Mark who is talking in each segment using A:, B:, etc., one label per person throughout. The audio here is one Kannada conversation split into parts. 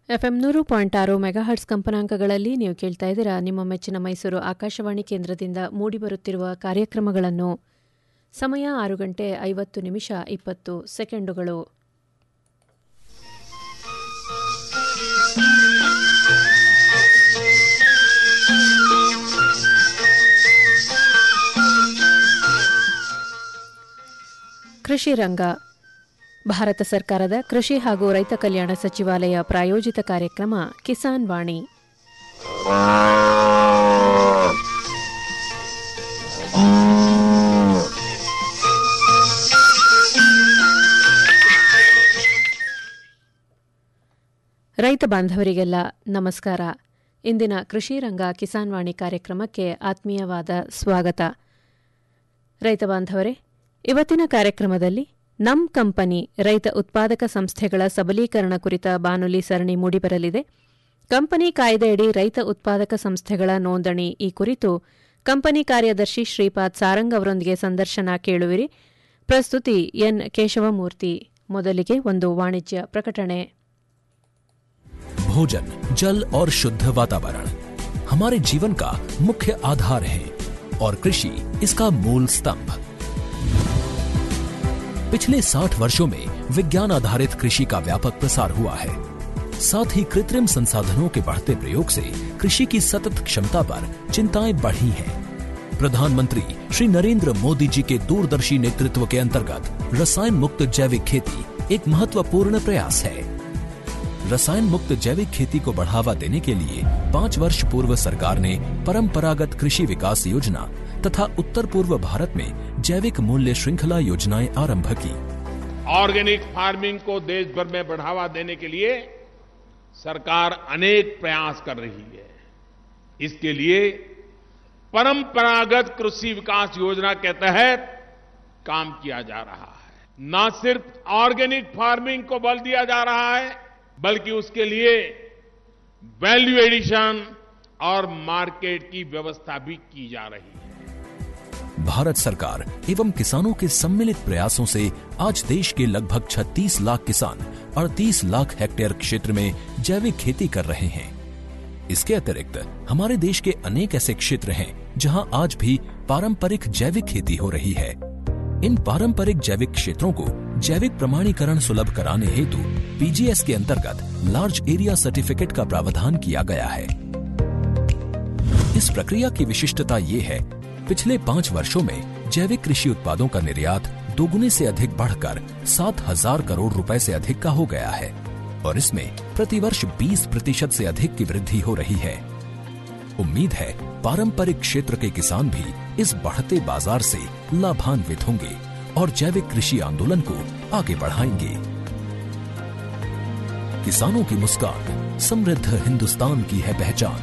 A: ಎಫ್ಎಂ ನೂರು ಪಾಯಿಂಟ್ ಆರು ಮೆಗಾಹರ್ಟ್ಸ್ ಕಂಪನಾಂಕಗಳಲ್ಲಿ ನೀವು ಕೇಳ್ತಾ ಇದ್ದೀರಾ ನಿಮ್ಮ ಮೆಚ್ಚಿನ ಮೈಸೂರು ಆಕಾಶವಾಣಿ ಕೇಂದ್ರದಿಂದ ಮೂಡಿಬರುತ್ತಿರುವ ಕಾರ್ಯಕ್ರಮಗಳನ್ನು ಸಮಯ ಆರು ಗಂಟೆ ಐವತ್ತು ನಿಮಿಷ ಇಪ್ಪತ್ತು ಸೆಕೆಂಡುಗಳು ಕೃಷಿ ರಂಗ ಭಾರತ ಸರ್ಕಾರದ ಕೃಷಿ ಹಾಗೂ ರೈತ ಕಲ್ಯಾಣ ಸಚಿವಾಲಯ ಪ್ರಾಯೋಜಿತ ಕಾರ್ಯಕ್ರಮ ಕಿಸಾನ್ ವಾಣಿ ರೈತ ಬಾಂಧವರಿಗೆಲ್ಲ ನಮಸ್ಕಾರ ಇಂದಿನ ಕೃಷಿ ರಂಗ ಕಿಸಾನ್ ವಾಣಿ ಕಾರ್ಯಕ್ರಮಕ್ಕೆ ಆತ್ಮೀಯವಾದ ಸ್ವಾಗತ ರೈತ ಬಾಂಧವರೇ ಇವತ್ತಿನ ಕಾರ್ಯಕ್ರಮದಲ್ಲಿ ನಮ್ ಕಂಪನಿ ರೈತ ಉತ್ಪಾದಕ ಸಂಸ್ಥೆಗಳ ಸಬಲೀಕರಣ ಕುರಿತ ಬಾನುಲಿ ಸರಣಿ ಮೂಡಿಬರಲಿದೆ ಕಂಪನಿ ಕಾಯ್ದೆಯಡಿ ರೈತ ಉತ್ಪಾದಕ ಸಂಸ್ಥೆಗಳ ನೋಂದಣಿ ಈ ಕುರಿತು ಕಂಪನಿ ಕಾರ್ಯದರ್ಶಿ ಶ್ರೀಪಾದ್ ಸಾರಂಗ್ ಅವರೊಂದಿಗೆ ಸಂದರ್ಶನ ಕೇಳುವಿರಿ ಪ್ರಸ್ತುತಿ ಎನ್ ಕೇಶವಮೂರ್ತಿ ಮೊದಲಿಗೆ ಒಂದು ವಾಣಿಜ್ಯ ಪ್ರಕಟಣೆ
B: भोजन जल और शुद्ध वातावरण हमारे जीवन का मुख्य आधार है और कृषि इसका मूल स्तंभ पिछले 60 वर्षों में विज्ञान आधारित कृषि का व्यापक प्रसार हुआ है साथ ही कृत्रिम संसाधनों के बढ़ते प्रयोग से कृषि की सतत क्षमता पर चिंताएं बढ़ी हैं प्रधानमंत्री श्री नरेंद्र मोदी जी के दूरदर्शी नेतृत्व के अंतर्गत रसायन मुक्त जैविक खेती एक महत्वपूर्ण प्रयास है रसायन मुक्त जैविक खेती को बढ़ावा देने के लिए पाँच वर्ष पूर्व सरकार ने परंपरागत कृषि विकास योजना तथा उत्तर पूर्व भारत में जैविक मूल्य श्रृंखला योजनाएं आरंभ की
C: ऑर्गेनिक फार्मिंग को देश भर में बढ़ावा देने के लिए सरकार अनेक प्रयास कर रही है इसके लिए परंपरागत कृषि विकास योजना के तहत काम किया जा रहा है न सिर्फ ऑर्गेनिक फार्मिंग को बल दिया जा रहा है बल्कि उसके लिए वैल्यू एडिशन और मार्केट की व्यवस्था भी की जा रही है
B: भारत सरकार एवं किसानों के सम्मिलित प्रयासों से आज देश के लगभग 36 लाख किसान 38 लाख हेक्टेयर क्षेत्र में जैविक खेती कर रहे हैं इसके अतिरिक्त हमारे देश के अनेक ऐसे क्षेत्र हैं जहां आज भी पारंपरिक जैविक खेती हो रही है इन पारंपरिक जैविक क्षेत्रों को जैविक प्रमाणीकरण सुलभ कराने हेतु पीजीएस के अंतर्गत लार्ज एरिया सर्टिफिकेट का प्रावधान किया गया है इस प्रक्रिया की विशिष्टता ये है पिछले पाँच वर्षों में जैविक कृषि उत्पादों का निर्यात दोगुने से अधिक बढ़कर सात हजार करोड़ रुपए से अधिक का हो गया है और इसमें प्रतिवर्ष 20 प्रतिशत से अधिक की वृद्धि हो रही है उम्मीद है पारंपरिक क्षेत्र के किसान भी इस बढ़ते बाजार से लाभान्वित होंगे और जैविक कृषि आंदोलन को आगे बढ़ाएंगे किसानों की मुस्कान समृद्ध हिंदुस्तान की है पहचान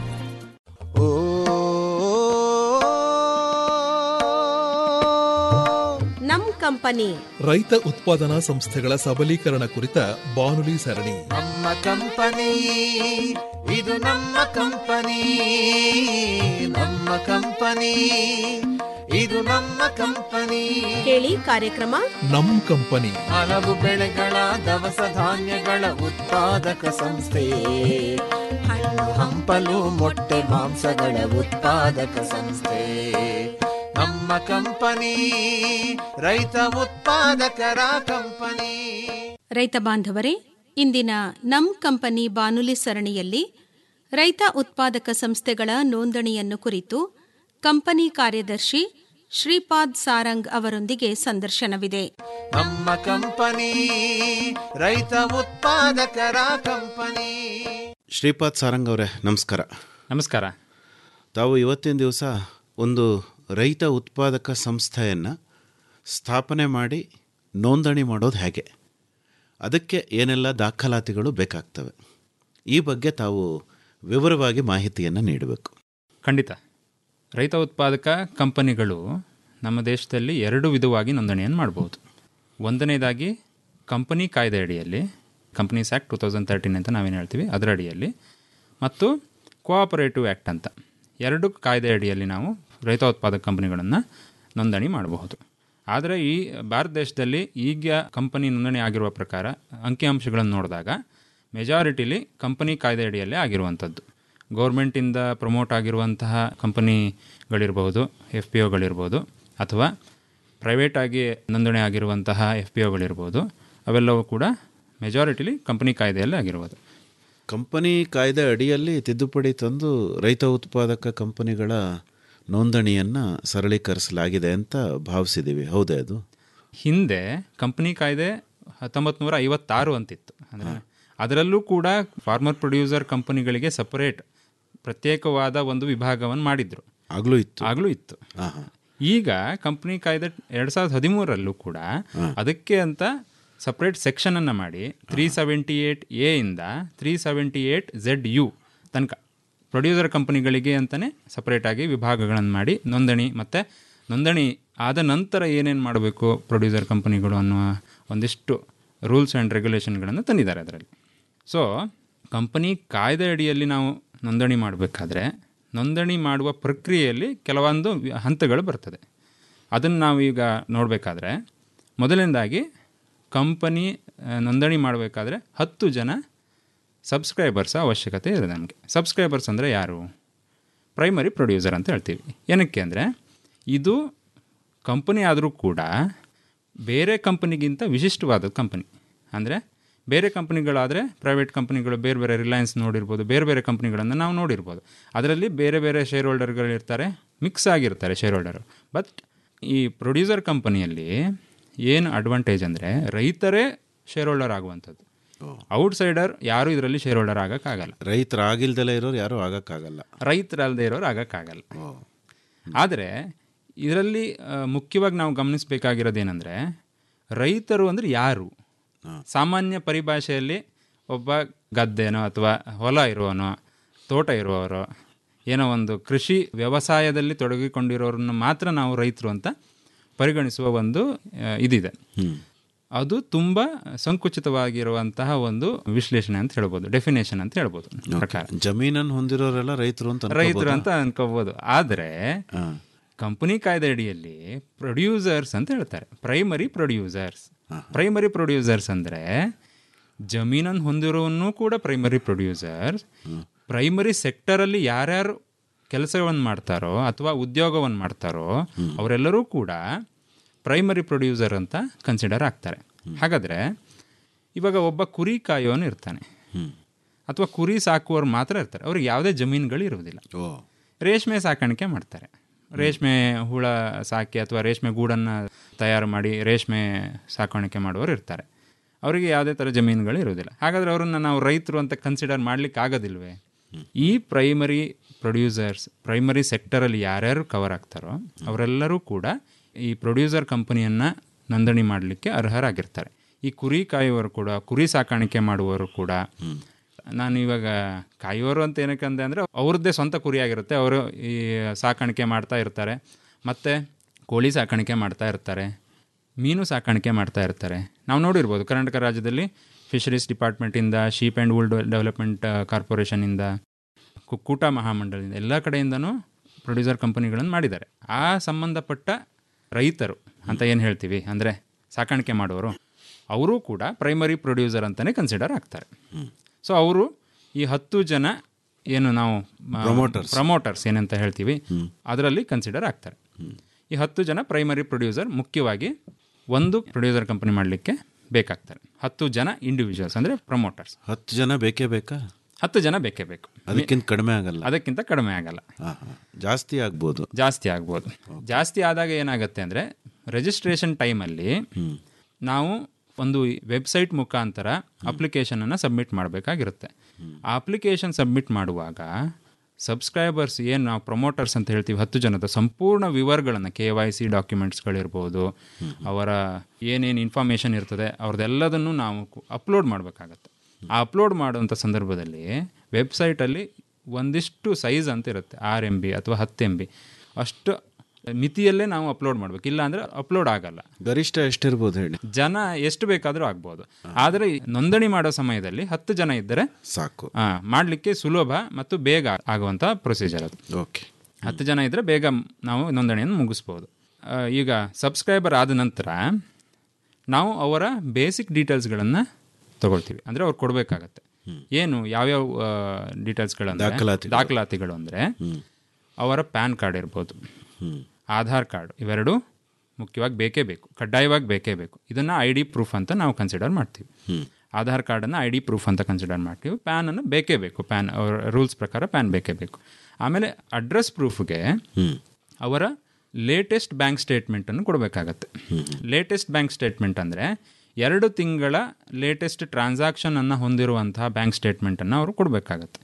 D: ನಮ್ ಕಂಪನಿ
E: ರೈತ ಉತ್ಪಾದನಾ ಸಂಸ್ಥೆಗಳ ಸಬಲೀಕರಣ ಕುರಿತ ಬಾನುಲಿ ಸರಣಿ
F: ನಮ್ಮ ಕಂಪನಿ ಇದು ನಮ್ಮ ಕಂಪನಿ ನಮ್ಮ ಕಂಪನಿ ಇದು ನಮ್ಮ ಕಂಪನಿ
D: ಕೇಳಿ ಕಾರ್ಯಕ್ರಮ
E: ನಮ್ ಕಂಪನಿ
F: ಹಲವು ಬೆಳೆಗಳ ದವಸ ಧಾನ್ಯಗಳ ಉತ್ಪಾದಕ ಸಂಸ್ಥೆ ಹಣ್ಣು ಹಂಪಲು ಮೊಟ್ಟೆ ಮಾಂಸಗಳ ಉತ್ಪಾದಕ ಸಂಸ್ಥೆ ನಮ್ಮ ಕಂಪನಿ ರೈತ ಉತ್ಪಾದಕರ ಕಂಪನಿ
G: ರೈತ ಬಾಂಧವರೇ ಇಂದಿನ ನಮ್ ಕಂಪನಿ ಬಾನುಲಿ ಸರಣಿಯಲ್ಲಿ ರೈತ ಉತ್ಪಾದಕ ಸಂಸ್ಥೆಗಳ ನೋಂದಣಿಯನ್ನು ಕುರಿತು ಕಂಪನಿ ಕಾರ್ಯದರ್ಶಿ ಶ್ರೀಪಾದ್ ಸಾರಂಗ್ ಅವರೊಂದಿಗೆ ಸಂದರ್ಶನವಿದೆ
F: ನಮ್ಮ ಕಂಪನಿ ರೈತ ಉತ್ಪಾದಕರ ಕಂಪನಿ
H: ಶ್ರೀಪಾದ್ ಸಾರಂಗ್ ಅವರೇ ನಮಸ್ಕಾರ
I: ನಮಸ್ಕಾರ
H: ತಾವು ಇವತ್ತಿನ ದಿವಸ ಒಂದು ರೈತ ಉತ್ಪಾದಕ ಸಂಸ್ಥೆಯನ್ನು ಸ್ಥಾಪನೆ ಮಾಡಿ ನೋಂದಣಿ ಮಾಡೋದು ಹೇಗೆ ಅದಕ್ಕೆ ಏನೆಲ್ಲ ದಾಖಲಾತಿಗಳು ಬೇಕಾಗ್ತವೆ ಈ ಬಗ್ಗೆ ತಾವು ವಿವರವಾಗಿ ಮಾಹಿತಿಯನ್ನು ನೀಡಬೇಕು
I: ಖಂಡಿತ ರೈತ ಉತ್ಪಾದಕ ಕಂಪನಿಗಳು ನಮ್ಮ ದೇಶದಲ್ಲಿ ಎರಡು ವಿಧವಾಗಿ ನೋಂದಣಿಯನ್ನು ಮಾಡ್ಬೋದು ಒಂದನೇದಾಗಿ ಕಂಪನಿ ಕಾಯ್ದೆ ಅಡಿಯಲ್ಲಿ companies act two thousand thirteen ಅಂತ ನಾವೇನು ಹೇಳ್ತೀವಿ ಅದರ ಅಡಿಯಲ್ಲಿ ಮತ್ತು ಕೋಆಪರೇಟಿವ್ ಆ್ಯಕ್ಟ್ ಅಂತ ಎರಡು ಕಾಯ್ದೆ ಅಡಿಯಲ್ಲಿ ನಾವು ರೈತ ಉತ್ಪಾದಕ ಕಂಪನಿಗಳನ್ನು ನೋಂದಣಿ ಮಾಡಬಹುದು ಆದರೆ ಈ ಭಾರತ ದೇಶದಲ್ಲಿ ಈಗ ಕಂಪನಿ ನೋಂದಣಿ ಆಗಿರುವ ಪ್ರಕಾರ ಅಂಕಿಅಂಶಗಳನ್ನು ನೋಡಿದಾಗ ಮೆಜಾರಿಟಿಲಿ ಕಂಪನಿ ಕಾಯ್ದೆ ಅಡಿಯಲ್ಲೇ ಆಗಿರುವಂಥದ್ದು ಗೌರ್ಮೆಂಟಿಂದ ಪ್ರಮೋಟ್ ಆಗಿರುವಂತಹ ಕಂಪನಿಗಳಿರ್ಬೋದು ಎಫ್ ಪಿ ಒಗಳಿರ್ಬೋದು ಅಥವಾ ಪ್ರೈವೇಟಾಗಿ ನೋಂದಣಿ ಆಗಿರುವಂತಹ ಎಫ್ ಪಿ ಒಗಳಿರ್ಬೋದು ಅವೆಲ್ಲವೂ ಕೂಡ ಮೆಜಾರಿಟಿಲಿ ಕಂಪನಿ ಕಾಯ್ದೆಯಲ್ಲೇ ಆಗಿರುವುದು
H: ಕಂಪನಿ ಕಾಯ್ದೆ ಅಡಿಯಲ್ಲಿ ತಿದ್ದುಪಡಿ ತಂದು ರೈತ ಉತ್ಪಾದಕ ಕಂಪನಿಗಳ ನೋಂದಣಿಯನ್ನು ಸರಳೀಕರಿಸಲಾಗಿದೆ ಅಂತ ಭಾವಿಸಿದ್ದೀವಿ ಹೌದೇ ಅದು
I: ಹಿಂದೆ ಕಂಪನಿ ಕಾಯ್ದೆ ಹತ್ತೊಂಬತ್ತು ನೂರ ಐವತ್ತಾರು ಅಂತಿತ್ತು ಅಂದರೆ ಅದರಲ್ಲೂ ಕೂಡ ಫಾರ್ಮರ್ ಪ್ರೊಡ್ಯೂಸರ್ ಕಂಪನಿಗಳಿಗೆ ಸಪರೇಟ್ ಪ್ರತ್ಯೇಕವಾದ ಒಂದು ವಿಭಾಗವನ್ನು ಮಾಡಿದ್ರು
H: ಆಗಲೂ ಇತ್ತು
I: ಆಗಲೂ ಇತ್ತು ಈಗ ಕಂಪನಿ ಕಾಯ್ದೆ ಎರಡು ಸಾವಿರದ ಹದಿಮೂರಲ್ಲೂ ಕೂಡ ಅದಕ್ಕೆ ಅಂತ ಸಪ್ರೇಟ್ ಸೆಕ್ಷನನ್ನು ಮಾಡಿ ತ್ರೀ ಸೆವೆಂಟಿ ಏಯ್ಟ್ ಎ ಇಂದ three seventy eight Z U ತನಕ ಪ್ರೊಡ್ಯೂಸರ್ ಕಂಪನಿಗಳಿಗೆ ಅಂತಲೇ ಸಪ್ರೇಟಾಗಿ ವಿಭಾಗಗಳನ್ನು ಮಾಡಿ ನೋಂದಣಿ ಮತ್ತು ನೋಂದಣಿ ಆದ ನಂತರ ಏನೇನು ಮಾಡಬೇಕು ಪ್ರೊಡ್ಯೂಸರ್ ಕಂಪನಿಗಳು ಅನ್ನುವ ಒಂದಿಷ್ಟು ರೂಲ್ಸ್ ಆ್ಯಂಡ್ ರೆಗ್ಯುಲೇಷನ್ಗಳನ್ನು ತಂದಿದ್ದಾರೆ ಅದರಲ್ಲಿ ಸೊ ಕಂಪನಿ ಕಾಯ್ದೆ ಅಡಿಯಲ್ಲಿ ನಾವು ನೋಂದಣಿ ಮಾಡಬೇಕಾದ್ರೆ ನೋಂದಣಿ ಮಾಡುವ ಪ್ರಕ್ರಿಯೆಯಲ್ಲಿ ಕೆಲವೊಂದು ವಿ- ಹಂತಗಳು ಬರ್ತದೆ ಅದನ್ನು ನಾವು ಈಗ ನೋಡಬೇಕಾದ್ರೆ ಮೊದಲನೇದಾಗಿ ಕಂಪನಿ ಆ, ನೋಂದಣಿ ಮಾಡಬೇಕಾದ್ರೆ ಹತ್ತು ಜನ ಸಬ್ಸ್ಕ್ರೈಬರ್ಸ್ ಅವಶ್ಯಕತೆ ಇದೆ ನಮಗೆ ಸಬ್ಸ್ಕ್ರೈಬರ್ಸ್ ಅಂದರೆ ಯಾರು ಪ್ರೈಮರಿ ಪ್ರೊಡ್ಯೂಸರ್ ಅಂತ ಹೇಳ್ತೀವಿ ಏನಕ್ಕೆ ಅಂದರೆ ಇದು ಕಂಪನಿ ಆದರೂ ಕೂಡ ಬೇರೆ ಕಂಪನಿಗಿಂತ ವಿಶಿಷ್ಟವಾದ ಕಂಪನಿ ಅಂದರೆ ಬೇರೆ ಕಂಪನಿಗಳಾದರೆ ಪ್ರೈವೇಟ್ ಕಂಪನಿಗಳು ಬೇರೆ ಬೇರೆ ರಿಲಯನ್ಸ್ ನೋಡಿರ್ಬೋದು ಬೇರೆ ಬೇರೆ ಕಂಪನಿಗಳನ್ನು ನಾವು ನೋಡಿರ್ಬೋದು ಅದರಲ್ಲಿ ಬೇರೆ ಬೇರೆ ಶೇರ್ ಹೋಲ್ಡರ್ಗಳಿರ್ತಾರೆ ಮಿಕ್ಸ್ ಆಗಿರ್ತಾರೆ ಶೇರ್ ಹೋಲ್ಡರು ಬಟ್ ಈ ಪ್ರೊಡ್ಯೂಸರ್ ಕಂಪನಿಯಲ್ಲಿ ಏನು ಅಡ್ವಾಂಟೇಜ್ ಅಂದರೆ ರೈತರೇ ಶೇರ್ ಹೋಲ್ಡರ್ ಆಗುವಂಥದ್ದು ಔಟ್ಸೈಡರ್ ಯಾರೂ ಇದರಲ್ಲಿ ಶೇರ್ ಹೋಲ್ಡರ್ ಆಗೋಕ್ಕಾಗಲ್ಲ
H: ರೈತರಾಗಿಲ್ದಲೇ ಇರೋರು ಯಾರೂ ಆಗೋಕ್ಕಾಗಲ್ಲ
I: ರೈತರಲ್ಲದೆ ಇರೋರು ಆಗೋಕ್ಕಾಗಲ್ಲ ಆದರೆ ಇದರಲ್ಲಿ ಆ, ಮುಖ್ಯವಾಗಿ ನಾವು ಗಮನಿಸಬೇಕಾಗಿರೋದೇನೆಂದರೆ ರೈತರು ಅಂದರೆ ಯಾರು ಸಾಮಾನ್ಯ ಪರಿಭಾಷೆಯಲ್ಲಿ ಒಬ್ಬ ಗದ್ದೆನೋ ಅಥವಾ ಹೊಲ ಇರುವನೋ ತೋಟ ಇರುವವರು ಏನೋ ಒಂದು ಕೃಷಿ ವ್ಯವಸಾಯದಲ್ಲಿ ತೊಡಗಿಕೊಂಡಿರೋರನ್ನು ಮಾತ್ರ ನಾವು ರೈತರು ಅಂತ ಪರಿಗಣಿಸುವ ಒಂದು ಆ, ಇದಿದೆ ಅದು ತುಂಬ ಸಂಕುಚಿತವಾಗಿರುವಂತಹ ಒಂದು ವಿಶ್ಲೇಷಣೆ ಅಂತ ಹೇಳ್ಬೋದು ಡೆಫಿನೇಷನ್ ಅಂತ ಹೇಳ್ಬೋದು ನನ್ನ ಪ್ರಕಾರ
H: ಜಮೀನನ್ನು ಹೊಂದಿರೋರೆಲ್ಲ ರೈತರು ಅಂತ
I: ರೈತರು ಅಂತ ಅನ್ಕೋಬಹುದು ಆದರೆ ಕಂಪನಿ ಕಾಯ್ದೆ ಅಡಿಯಲ್ಲಿ ಪ್ರೊಡ್ಯೂಸರ್ಸ್ ಅಂತ ಹೇಳ್ತಾರೆ ಪ್ರೈಮರಿ ಪ್ರೊಡ್ಯೂಸರ್ಸ್ ಪ್ರೈಮರಿ ಪ್ರೊಡ್ಯೂಸರ್ಸ್ ಅಂದರೆ ಜಮೀನನ್ನು ಹೊಂದಿರೋನು ಕೂಡ ಪ್ರೈಮರಿ ಪ್ರೊಡ್ಯೂಸರ್ಸ್ ಪ್ರೈಮರಿ ಸೆಕ್ಟರಲ್ಲಿ ಯಾರ್ಯಾರು ಕೆಲಸವನ್ನು ಮಾಡ್ತಾರೋ ಅಥವಾ ಉದ್ಯೋಗವನ್ನು ಮಾಡ್ತಾರೋ ಅವರೆಲ್ಲರೂ ಕೂಡ ಪ್ರೈಮರಿ ಪ್ರೊಡ್ಯೂಸರ್ ಅಂತ ಕನ್ಸಿಡರ್ ಆಗ್ತಾರೆ ಹಾಗಾದರೆ ಇವಾಗ ಒಬ್ಬ ಕುರಿ ಕಾಯೋನು ಇರ್ತಾನೆ ಅಥವಾ ಕುರಿ ಸಾಕುವವರು ಮಾತ್ರ ಇರ್ತಾರೆ ಅವ್ರಿಗೆ ಯಾವುದೇ ಜಮೀನುಗಳು ಇರುವುದಿಲ್ಲ ರೇಷ್ಮೆ ಸಾಕಾಣಿಕೆ ಮಾಡ್ತಾರೆ ರೇಷ್ಮೆ ಹುಳ ಸಾಕಿ ಅಥವಾ ರೇಷ್ಮೆ ಗೂಡನ್ನು ತಯಾರು ಮಾಡಿ ರೇಷ್ಮೆ ಸಾಕಾಣಿಕೆ ಮಾಡುವವರು ಇರ್ತಾರೆ ಅವರಿಗೆ ಯಾವುದೇ ಥರ ಜಮೀನುಗಳು ಇರೋದಿಲ್ಲ ಹಾಗಾದರೆ ಅವರನ್ನು ನಾವು ರೈತರು ಅಂತ ಕನ್ಸಿಡರ್ ಮಾಡಲಿಕ್ಕೆ ಆಗೋದಿಲ್ವೇ ಈ ಪ್ರೈಮರಿ ಪ್ರೊಡ್ಯೂಸರ್ಸ್ ಪ್ರೈಮರಿ ಸೆಕ್ಟರಲ್ಲಿ ಯಾರ್ಯಾರು ಕವರ್ ಆಗ್ತಾರೋ ಅವರೆಲ್ಲರೂ ಕೂಡ ಈ ಪ್ರೊಡ್ಯೂಸರ್ ಕಂಪನಿಯನ್ನು ನೋಂದಣಿ ಮಾಡಲಿಕ್ಕೆ ಅರ್ಹರಾಗಿರ್ತಾರೆ ಈ ಕುರಿ ಕಾಯುವವರು ಕೂಡ ಕುರಿ ಸಾಕಾಣಿಕೆ ಮಾಡುವವರು ಕೂಡ ನಾನು ಇವಾಗ ಕಾಯುವವರು ಅಂತ ಏನಕ್ಕೆ ಅಂದೆ ಅಂದರೆ ಅವ್ರದ್ದೇ ಸ್ವಂತ ಕುರಿಯಾಗಿರುತ್ತೆ ಅವರು ಈ ಸಾಕಾಣಿಕೆ ಮಾಡ್ತಾ ಇರ್ತಾರೆ ಮತ್ತು ಕೋಳಿ ಸಾಕಾಣಿಕೆ ಮಾಡ್ತಾ ಇರ್ತಾರೆ ಮೀನು ಸಾಕಾಣಿಕೆ ಮಾಡ್ತಾ ಇರ್ತಾರೆ ನಾವು ನೋಡಿರ್ಬೋದು ಕರ್ನಾಟಕ ರಾಜ್ಯದಲ್ಲಿ ಫಿಶರೀಸ್ ಡಿಪಾರ್ಟ್ಮೆಂಟಿಂದ ಶೀಪ್ ಆ್ಯಂಡ್ ವೂಲ್ ಡೆವಲಪ್ಮೆಂಟ್ ಕಾರ್ಪೊರೇಷನಿಂದ ಕುಕ್ಕೂಟ ಮಹಾಮಂಡಲದಿಂದ ಎಲ್ಲ ಕಡೆಯಿಂದನೂ ಪ್ರೊಡ್ಯೂಸರ್ ಕಂಪನಿಗಳನ್ನು ಮಾಡಿದ್ದಾರೆ ಆ ಸಂಬಂಧಪಟ್ಟ ರೈತರು ಅಂತ ಏನು ಹೇಳ್ತೀವಿ ಅಂದರೆ ಸಾಕಾಣಿಕೆ ಮಾಡೋರು ಅವರು ಕೂಡ ಪ್ರೈಮರಿ ಪ್ರೊಡ್ಯೂಸರ್ ಅಂತಲೇ ಕನ್ಸಿಡರ್ ಆಗ್ತಾರೆ ಸೊ ಅವರು ಈ ಹತ್ತು ಜನ ಏನು ನಾವು
H: Promoters.
I: ಪ್ರಮೋಟರ್ಸ್ ಏನಂತ ಹೇಳ್ತೀವಿ ಅದರಲ್ಲಿ ಕನ್ಸಿಡರ್ ಆಗ್ತಾರೆ ಈ ಹತ್ತು ಜನ ಪ್ರೈಮರಿ ಪ್ರೊಡ್ಯೂಸರ್ ಮುಖ್ಯವಾಗಿ ಒಂದು ಪ್ರೊಡ್ಯೂಸರ್ ಕಂಪನಿ ಮಾಡಲಿಕ್ಕೆ ಬೇಕಾಗ್ತಾರೆ ಹತ್ತು ಜನ ಇಂಡಿವಿಜುವಲ್ಸ್ ಅಂದರೆ ಪ್ರಮೋಟರ್ಸ್
H: ಹತ್ತು ಜನ ಬೇಕೇ ಬೇಕಾ
I: ಹತ್ತು ಜನ ಬೇಕೇ ಬೇಕು
H: ಅದಕ್ಕಿಂತ ಕಡಿಮೆ ಆಗಲ್ಲ
I: ಅದಕ್ಕಿಂತ ಕಡಿಮೆ ಆಗಲ್ಲ
H: ಹಾ, ಹಾ. ಜಾಸ್ತಿ ಆಗ್ಬೋದು
I: ಜಾಸ್ತಿ ಆಗ್ಬೋದು ಜಾಸ್ತಿ ಆದಾಗ ಏನಾಗುತ್ತೆ ಅಂದರೆ ರಿಜಿಸ್ಟ್ರೇಷನ್ ಟೈಮಲ್ಲಿ ನಾವು ಒಂದು ವೆಬ್ಸೈಟ್ ಮುಖಾಂತರ ಅಪ್ಲಿಕೇಶನನ್ನು ಸಬ್ಮಿಟ್ ಮಾಡಬೇಕಾಗಿರುತ್ತೆ ಆ ಅಪ್ಲಿಕೇಶನ್ ಸಬ್ಮಿಟ್ ಮಾಡುವಾಗ ಸಬ್ಸ್ಕ್ರೈಬರ್ಸ್ ಏನು ನಾವು ಪ್ರಮೋಟರ್ಸ್ ಅಂತ ಹೇಳ್ತೀವಿ ಹತ್ತು ಜನದ ಸಂಪೂರ್ಣ ವಿವರಗಳನ್ನು ಕೆ ವೈ ಸಿ ಡಾಕ್ಯುಮೆಂಟ್ಸ್ಗಳಿರ್ಬೋದು ಅವರ ಏನೇನು ಇನ್ಫಾರ್ಮೇಷನ್ ಇರ್ತದೆ ಅವ್ರದ್ದೆಲ್ಲದನ್ನು ನಾವು ಅಪ್ಲೋಡ್ ಮಾಡಬೇಕಾಗತ್ತೆ ಆ ಅಪ್ಲೋಡ್ ಮಾಡುವಂಥ ಸಂದರ್ಭದಲ್ಲಿ ವೆಬ್ಸೈಟಲ್ಲಿ ಒಂದಿಷ್ಟು ಸೈಜ್ ಅಂತ ಇರುತ್ತೆ ಆರು ಎಮ್ ಬಿ ಅಥವಾ ಹತ್ತು ಎಮ್ ಬಿ ಅಷ್ಟು ಮಿತಿಯಲ್ಲೇ ನಾವು ಅಪ್ಲೋಡ್ ಮಾಡಬೇಕು ಇಲ್ಲ ಅಂದರೆ ಅಪ್ಲೋಡ್ ಆಗಲ್ಲ
H: ಗರಿಷ್ಠ ಎಷ್ಟಿರ್ಬೋದು ಹೇಳಿ
I: ಜನ ಎಷ್ಟು ಬೇಕಾದರೂ ಆಗ್ಬೋದು ಆದರೆ ಈ ನೋಂದಣಿ ಮಾಡೋ ಸಮಯದಲ್ಲಿ ಹತ್ತು ಜನ ಇದ್ದರೆ
H: ಸಾಕು
I: ಮಾಡಲಿಕ್ಕೆ ಸುಲಭ ಮತ್ತು ಬೇಗ ಆಗುವಂಥ ಪ್ರೊಸೀಜರ್ ಅದು
H: ಓಕೆ
I: ಹತ್ತು ಜನ ಇದ್ದರೆ ಬೇಗ ನಾವು ನೋಂದಣಿಯನ್ನು ಮುಗಿಸ್ಬೋದು ಆ, ಈಗ ಸಬ್ಸ್ಕ್ರೈಬರ್ ಆದ ನಂತರ ನಾವು ಅವರ ಬೇಸಿಕ್ ಡೀಟೇಲ್ಸ್ಗಳನ್ನು ತಗೊಳ್ತೀವಿ ಅಂದರೆ ಅವ್ರು ಕೊಡಬೇಕಾಗತ್ತೆ ಏನು ಯಾವ್ಯಾವ ಡೀಟೇಲ್ಸ್ಗಳು
H: ದಾಖಲಾತಿಗಳು.
I: ದಾಖಲಾತಿಗಳು ಅಂದರೆ ಅವರ ಪ್ಯಾನ್ ಕಾರ್ಡ್ ಇರ್ಬೋದು ಆಧಾರ್ ಕಾರ್ಡ್ ಇವೆರಡು ಮುಖ್ಯವಾಗಿ ಬೇಕೇ ಬೇಕು ಕಡ್ಡಾಯವಾಗಿ ಬೇಕೇ ಬೇಕು ಇದನ್ನು ಐ ಡಿ ಪ್ರೂಫ್ ಅಂತ ನಾವು ಕನ್ಸಿಡರ್ ಮಾಡ್ತೀವಿ ಆಧಾರ್ ಕಾರ್ಡನ್ನು ಐ ಡಿ ಪ್ರೂಫ್ ಅಂತ ಕನ್ಸಿಡರ್ ಮಾಡ್ತೀವಿ ಪ್ಯಾನನ್ನು ಬೇಕೇ ಬೇಕು ಪ್ಯಾನ್ ಅವರ ರೂಲ್ಸ್ ಪ್ರಕಾರ ಪ್ಯಾನ್ ಬೇಕೇ ಬೇಕು ಆಮೇಲೆ ಅಡ್ರೆಸ್ ಪ್ರೂಫ್ಗೆ ಅವರ ಲೇಟೆಸ್ಟ್ ಬ್ಯಾಂಕ್ ಸ್ಟೇಟ್ಮೆಂಟನ್ನು ಕೊಡಬೇಕಾಗತ್ತೆ ಲೇಟೆಸ್ಟ್ ಬ್ಯಾಂಕ್ ಸ್ಟೇಟ್ಮೆಂಟ್ ಅಂದರೆ ಎರಡು ತಿಂಗಳ ಲೇಟೆಸ್ಟ್ ಟ್ರಾನ್ಸಾಕ್ಷನನ್ನು ಹೊಂದಿರುವಂತಹ ಬ್ಯಾಂಕ್ ಸ್ಟೇಟ್ಮೆಂಟನ್ನು ಅವರು ಕೊಡಬೇಕಾಗತ್ತೆ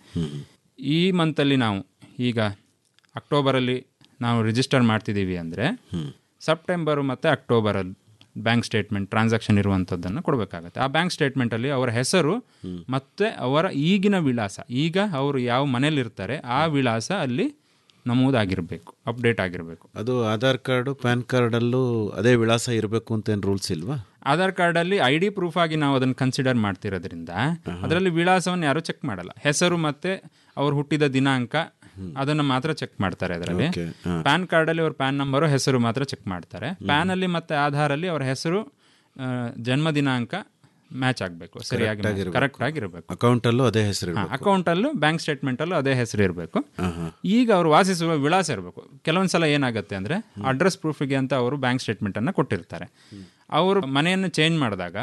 I: ಈ ಮಂತಲ್ಲಿ ನಾವು ಈಗ ಅಕ್ಟೋಬರಲ್ಲಿ ನಾವು ರಿಜಿಸ್ಟರ್ ಮಾಡ್ತಿದ್ದೀವಿ ಅಂದರೆ ಸೆಪ್ಟೆಂಬರ್ ಮತ್ತು ಅಕ್ಟೋಬರಲ್ಲಿ ಬ್ಯಾಂಕ್ ಸ್ಟೇಟ್ಮೆಂಟ್ ಟ್ರಾನ್ಸಾಕ್ಷನ್ ಇರುವಂಥದ್ದನ್ನು ಕೊಡಬೇಕಾಗತ್ತೆ ಆ ಬ್ಯಾಂಕ್ ಸ್ಟೇಟ್ಮೆಂಟಲ್ಲಿ ಅವರ ಹೆಸರು ಮತ್ತು ಅವರ ಈಗಿನ ವಿಳಾಸ ಈಗ ಅವರು ಯಾವ ಮನೇಲಿರ್ತಾರೆ ಆ ವಿಳಾಸ ಅಲ್ಲಿ ನಮೂದಾಗಿರಬೇಕು ಅಪ್ಡೇಟ್ ಆಗಿರಬೇಕು
H: ಅದು ಆಧಾರ್ ಕಾರ್ಡು ಪ್ಯಾನ್ ಕಾರ್ಡಲ್ಲೂ ಅದೇ ವಿಳಾಸ ಇರಬೇಕು ಅಂತ ಏನು ರೂಲ್ಸ್ ಇಲ್ವಾ
I: ಆಧಾರ್ ಕಾರ್ಡಲ್ಲಿ ಐ ಡಿ ಪ್ರೂಫ್ ಆಗಿ ನಾವು ಅದನ್ನು ಕನ್ಸಿಡರ್ ಮಾಡ್ತಿರೋದ್ರಿಂದ ಅದರಲ್ಲಿ ವಿಳಾಸವನ್ನು ಯಾರು ಚೆಕ್ ಮಾಡಲ್ಲ ಹೆಸರು ಮತ್ತೆ ಅವ್ರು ಹುಟ್ಟಿದ ದಿನಾಂಕ ಅದನ್ನು ಮಾತ್ರ ಚೆಕ್ ಮಾಡ್ತಾರೆ ಅದರಲ್ಲಿ
H: Okay, ಹಾ.
I: ಪ್ಯಾನ್ ಕಾರ್ಡಲ್ಲಿ ಅವ್ರ ಪ್ಯಾನ್ ನಂಬರು ಹೆಸರು ಮಾತ್ರ ಚೆಕ್ ಮಾಡ್ತಾರೆ ಪ್ಯಾನಲ್ಲಿ ಮತ್ತೆ ಆಧಾರಲ್ಲಿ ಅವರ ಹೆಸರು ಆ, ಜನ್ಮ ದಿನಾಂಕ ಮ್ಯಾಚ್ ಆಗಬೇಕು ಸರಿಯಾಗಿ ಕರೆಕ್ಟ್ ಆಗಿರಬೇಕು
H: ಅಕೌಂಟಲ್ಲೂ ಅದೇ ಹೆಸರು ಇರಬೇಕು
I: ಅಕೌಂಟಲ್ಲೂ ಬ್ಯಾಂಕ್ ಸ್ಟೇಟ್ಮೆಂಟಲ್ಲೂ ಅದೇ ಹೆಸರು ಇರಬೇಕು ಈಗ ಅವರು ವಾಸಿಸುವ ವಿಳಾಸ ಇರಬೇಕು ಕೆಲವೊಂದು ಸಲ ಏನಾಗುತ್ತೆ ಅಂದರೆ ಅಡ್ರೆಸ್ ಪ್ರೂಫಿಗೆ ಅಂತ ಅವರು ಬ್ಯಾಂಕ್ ಸ್ಟೇಟ್ಮೆಂಟನ್ನು ಕೊಟ್ಟಿರ್ತಾರೆ ಅವರು ಮನೆಯನ್ನು ಚೇಂಜ್ ಮಾಡಿದಾಗ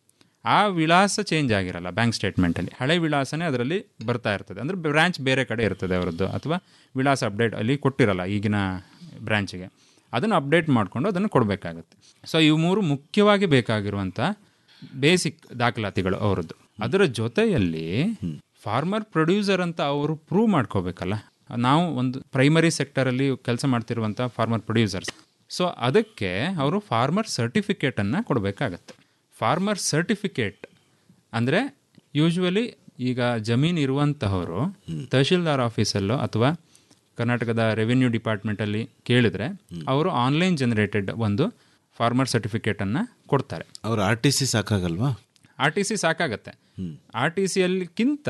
I: ಆ ವಿಳಾಸ ಚೇಂಜ್ ಆಗಿರಲ್ಲ ಬ್ಯಾಂಕ್ ಸ್ಟೇಟ್ಮೆಂಟಲ್ಲಿ ಹಳೆ ವಿಳಾಸನೇ ಅದರಲ್ಲಿ ಬರ್ತಾ ಇರ್ತದೆ ಅಂದರೆ ಬ್ರಾಂಚ್ ಬೇರೆ ಕಡೆ ಇರ್ತದೆ ಅವರದ್ದು ಅಥವಾ ವಿಳಾಸ ಅಪ್ಡೇಟ್ ಅಲ್ಲಿ ಕೊಟ್ಟಿರಲ್ಲ ಈಗಿನ ಬ್ರಾಂಚಿಗೆ ಅದನ್ನು ಅಪ್ಡೇಟ್ ಮಾಡಿಕೊಂಡು ಅದನ್ನು ಕೊಡಬೇಕಾಗುತ್ತೆ ಸೊ ಇವು ಮೂರು ಮುಖ್ಯವಾಗಿ ಬೇಕಾಗಿರುವಂಥ ಬೇಸಿಕ್ ದಾಖಲಾತಿಗಳು ಅವರದ್ದು ಅದರ ಜೊತೆಯಲ್ಲಿ ಫಾರ್ಮರ್ ಪ್ರೊಡ್ಯೂಸರ್ ಅಂತ ಅವರು ಪ್ರೂವ್ ಮಾಡ್ಕೋಬೇಕಲ್ಲ ನಾವು ಒಂದು ಪ್ರೈಮರಿ ಸೆಕ್ಟರಲ್ಲಿ ಕೆಲಸ ಮಾಡ್ತಿರುವಂಥ ಫಾರ್ಮರ್ ಪ್ರೊಡ್ಯೂಸರ್ಸ್ ಸೊ ಅದಕ್ಕೆ ಅವರು ಫಾರ್ಮರ್ ಸರ್ಟಿಫಿಕೇಟನ್ನು ಕೊಡಬೇಕಾಗತ್ತೆ ಫಾರ್ಮರ್ ಸರ್ಟಿಫಿಕೇಟ್ ಅಂದರೆ ಯೂಶ್ವಲಿ ಈಗ ಜಮೀನು ಇರುವಂತಹವರು ತಹಶೀಲ್ದಾರ್ ಆಫೀಸಲ್ಲೋ ಅಥವಾ ಕರ್ನಾಟಕದ ರೆವಿನ್ಯೂ ಡಿಪಾರ್ಟ್ಮೆಂಟಲ್ಲಿ ಕೇಳಿದ್ರೆ ಅವರು ಆನ್ಲೈನ್ ಜನರೇಟೆಡ್ ಒಂದು ಫಾರ್ಮರ್ ಸರ್ಟಿಫಿಕೇಟನ್ನು ಕೊಡ್ತಾರೆ
H: ಅವ್ರು ಆರ್ ಟಿ ಸಿ ಸಾಕಾಗಲ್ವಾ
I: ಆರ್ ಟಿ ಸಿ ಸಾಕಾಗತ್ತೆ ಆರ್ ಟಿ ಸಿಯಲ್ಲಿಕ್ಕಿಂತ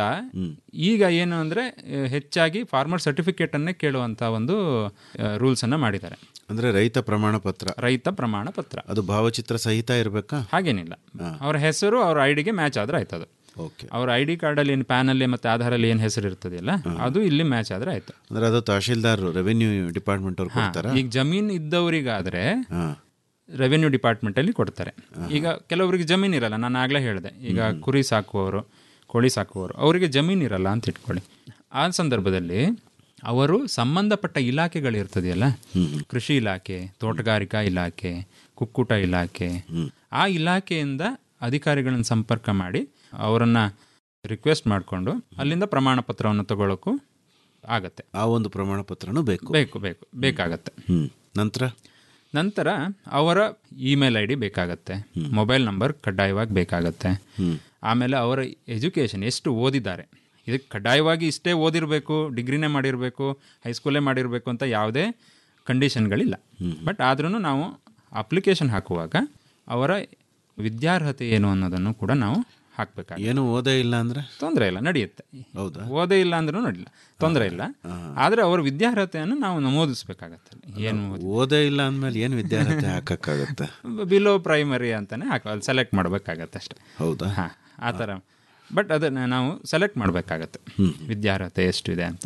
I: ಈಗ ಏನು ಅಂದರೆ ಹೆಚ್ಚಾಗಿ ಫಾರ್ಮರ್ ಸರ್ಟಿಫಿಕೇಟನ್ನೇ ಕೇಳುವಂಥ ಒಂದು ರೂಲ್ಸನ್ನು ಮಾಡಿದ್ದಾರೆ
H: ಅಂದ್ರೆ ರೈತ ಪ್ರಮಾಣ ಪತ್ರ
I: ರೈತ ಪ್ರಮಾಣ ಪತ್ರ
H: ಅದು ಭಾವಚಿತ್ರ ಸಹಿತ ಇರಬೇಕಾ
I: ಹಾಗೇನಿಲ್ಲ ಅವರ ಹೆಸರು ಅವ್ರ ಐ ಡಿಗೆ ಮ್ಯಾಚ್ ಆದರೆ ಆಯ್ತದು
H: ಓಕೆ
I: ಅವ್ರ ಐ ಡಿ ಕಾರ್ಡಲ್ಲಿ ಏನು ಪ್ಯಾನಲ್ಲಿ ಮತ್ತು ಆಧಾರಲ್ಲಿ ಏನು ಹೆಸರು ಇರ್ತದೆಯಲ್ಲ ಅದು ಇಲ್ಲಿ ಮ್ಯಾಚ್ ಆದರೆ ಆಯ್ತು
H: ಅಂದ್ರೆ ಅದು ತಹಶೀಲ್ದಾರ್ ರೆವಿನ್ಯೂ ಡಿಪಾರ್ಟ್ಮೆಂಟ್ ಅವ್ರು
I: ಹಾ,
H: ಕೊಡ್ತಾರಾ
I: ಈಗ ಜಮೀನು ಇದ್ದವರಿಗಾದರೆ
H: ಹಾ
I: ರೆವೆನ್ಯೂ ಡಿಪಾರ್ಟ್ಮೆಂಟಲ್ಲಿ ಕೊಡ್ತಾರೆ ಈಗ ಕೆಲವರಿಗೆ ಜಮೀನು ಇರಲ್ಲ ನಾನು ಆಗಲೇ ಹೇಳಿದೆ ಈಗ ಕುರಿ ಸಾಕುವವರು ಕೋಳಿ ಸಾಕುವವರು ಅವರಿಗೆ ಜಮೀನು ಇರಲ್ಲ ಅಂತ ಇಟ್ಕೊಳ್ಳಿ ಆ ಸಂದರ್ಭದಲ್ಲಿ ಅವರು ಸಂಬಂಧಪಟ್ಟ ಇಲಾಖೆಗಳಿರ್ತದೆಯಲ್ಲ ಕೃಷಿ ಇಲಾಖೆ ತೋಟಗಾರಿಕಾ ಇಲಾಖೆ ಕುಕ್ಕುಟ ಇಲಾಖೆ ಆ ಇಲಾಖೆಯಿಂದ ಅಧಿಕಾರಿಗಳನ್ನು ಸಂಪರ್ಕ ಮಾಡಿ ಅವರನ್ನು ರಿಕ್ವೆಸ್ಟ್ ಮಾಡಿಕೊಂಡು ಅಲ್ಲಿಂದ ಪ್ರಮಾಣ ಪತ್ರವನ್ನು ತಗೊಳ್ಳೋಕ್ಕೂ ಆಗತ್ತೆ
H: ಆ ಒಂದು ಪ್ರಮಾಣ ಪತ್ರನೂ ಬೇಕು
I: ಬೇಕು ಬೇಕು ಬೇಕಾಗತ್ತೆ
H: ಹ್ಮ್ ನಂತರ
I: ನಂತರ ಅವರ ಇಮೇಲ್ ಐ ಡಿ ಬೇಕಾಗತ್ತೆ ಮೊಬೈಲ್ ನಂಬರ್ ಕಡ್ಡಾಯವಾಗಿ ಬೇಕಾಗತ್ತೆ ಆಮೇಲೆ ಅವರ ಎಜುಕೇಷನ್ ಎಷ್ಟು ಓದಿದ್ದಾರೆ ಇದಕ್ಕೆ ಕಡ್ಡಾಯವಾಗಿ ಇಷ್ಟೇ ಓದಿರಬೇಕು ಡಿಗ್ರಿನೇ ಮಾಡಿರಬೇಕು ಹೈಸ್ಕೂಲೇ ಮಾಡಿರಬೇಕು ಅಂತ ಯಾವುದೇ ಕಂಡೀಷನ್ಗಳಿಲ್ಲ ಬಟ್ ಆದ್ರೂ ನಾವು ಅಪ್ಲಿಕೇಶನ್ ಹಾಕುವಾಗ ಅವರ ವಿದ್ಯಾರ್ಹತೆ ಏನು ಅನ್ನೋದನ್ನು ಕೂಡ ನಾವು ಹಾಕಬೇಕಾಗುತ್ತೆ
H: ಏನು ಓದೇ ಇಲ್ಲ ಅಂದ್ರೆ
I: ತೊಂದರೆ ಇಲ್ಲ ನಡೆಯುತ್ತೆ
H: ಹೌದಾ
I: ಓದೇ ಇಲ್ಲ ಅಂದ್ರೂ ನಡಿಲ್ಲ ತೊಂದರೆ ಇಲ್ಲ ಆದರೆ ಅವರ ವಿದ್ಯಾರ್ಹತೆಯನ್ನು ನಾವು ನಮೂದಿಸ್ಬೇಕಾಗತ್ತೆ ಏನು ಓದಿ
H: ಓದೇ ಇಲ್ಲ ಅಂದ್ಮೇಲೆ ಏನು ವಿದ್ಯಾರ್ಹತೆ ಹಾಕಕ್ಕಾಗತ್ತೆ
I: ಬಿಲೋ ಪ್ರೈಮರಿ ಅಂತಾನೆ ಹಾಕ ಅಲ್ಲಿ ಸೆಲೆಕ್ಟ್ ಮಾಡಬೇಕಾಗತ್ತೆ ಅಷ್ಟೇ
H: ಹೌದಾ
I: ಹಾಂ ಆ ಥರ ಬಟ್ ಅದನ್ನು ನಾವು ಸೆಲೆಕ್ಟ್ ಮಾಡಬೇಕಾಗತ್ತೆ ವಿದ್ಯಾರ್ಹತೆ ಎಷ್ಟಿದೆ ಅಂತ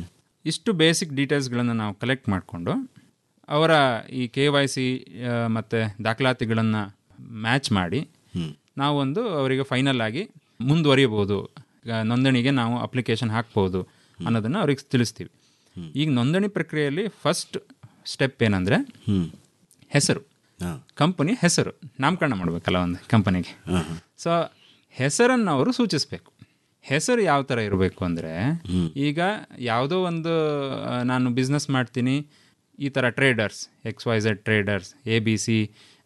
I: ಇಷ್ಟು ಬೇಸಿಕ್ ಡೀಟೇಲ್ಸ್ಗಳನ್ನು ನಾವು ಕಲೆಕ್ಟ್ ಮಾಡಿಕೊಂಡು ಅವರ ಈ ಕೆ ವೈ ಸಿ ಮತ್ತು ದಾಖಲಾತಿಗಳನ್ನು ಮ್ಯಾಚ್ ಮಾಡಿ ನಾವೊಂದು ಅವರಿಗೆ ಫೈನಲ್ ಆಗಿ ಮುಂದುವರಿಯಬಹುದು ಈಗ ನೋಂದಣಿಗೆ ನಾವು ಅಪ್ಲಿಕೇಶನ್ ಹಾಕ್ಬೋದು ಅನ್ನೋದನ್ನು ಅವ್ರಿಗೆ ತಿಳಿಸ್ತೀವಿ ಈಗ ನೋಂದಣಿ ಪ್ರಕ್ರಿಯೆಯಲ್ಲಿ ಫಸ್ಟ್ ಸ್ಟೆಪ್ ಏನಂದರೆ ಹೆಸರು
H: ಹಾ.
I: ಕಂಪನಿ ಹೆಸರು ನಾಮಕರಣ ಮಾಡಬೇಕಲ್ಲ ಒಂದು ಕಂಪನಿಗೆ ಸೊ ಹೆಸರನ್ನು ಅವರು ಸೂಚಿಸಬೇಕು ಹೆಸರು ಯಾವ ಥರ ಇರಬೇಕು ಅಂದರೆ ಈಗ ಯಾವುದೋ ಒಂದು ಆ, ನಾನು ಬಿಸ್ನೆಸ್ ಮಾಡ್ತೀನಿ ಈ ಥರ traders X Y Z traders A B C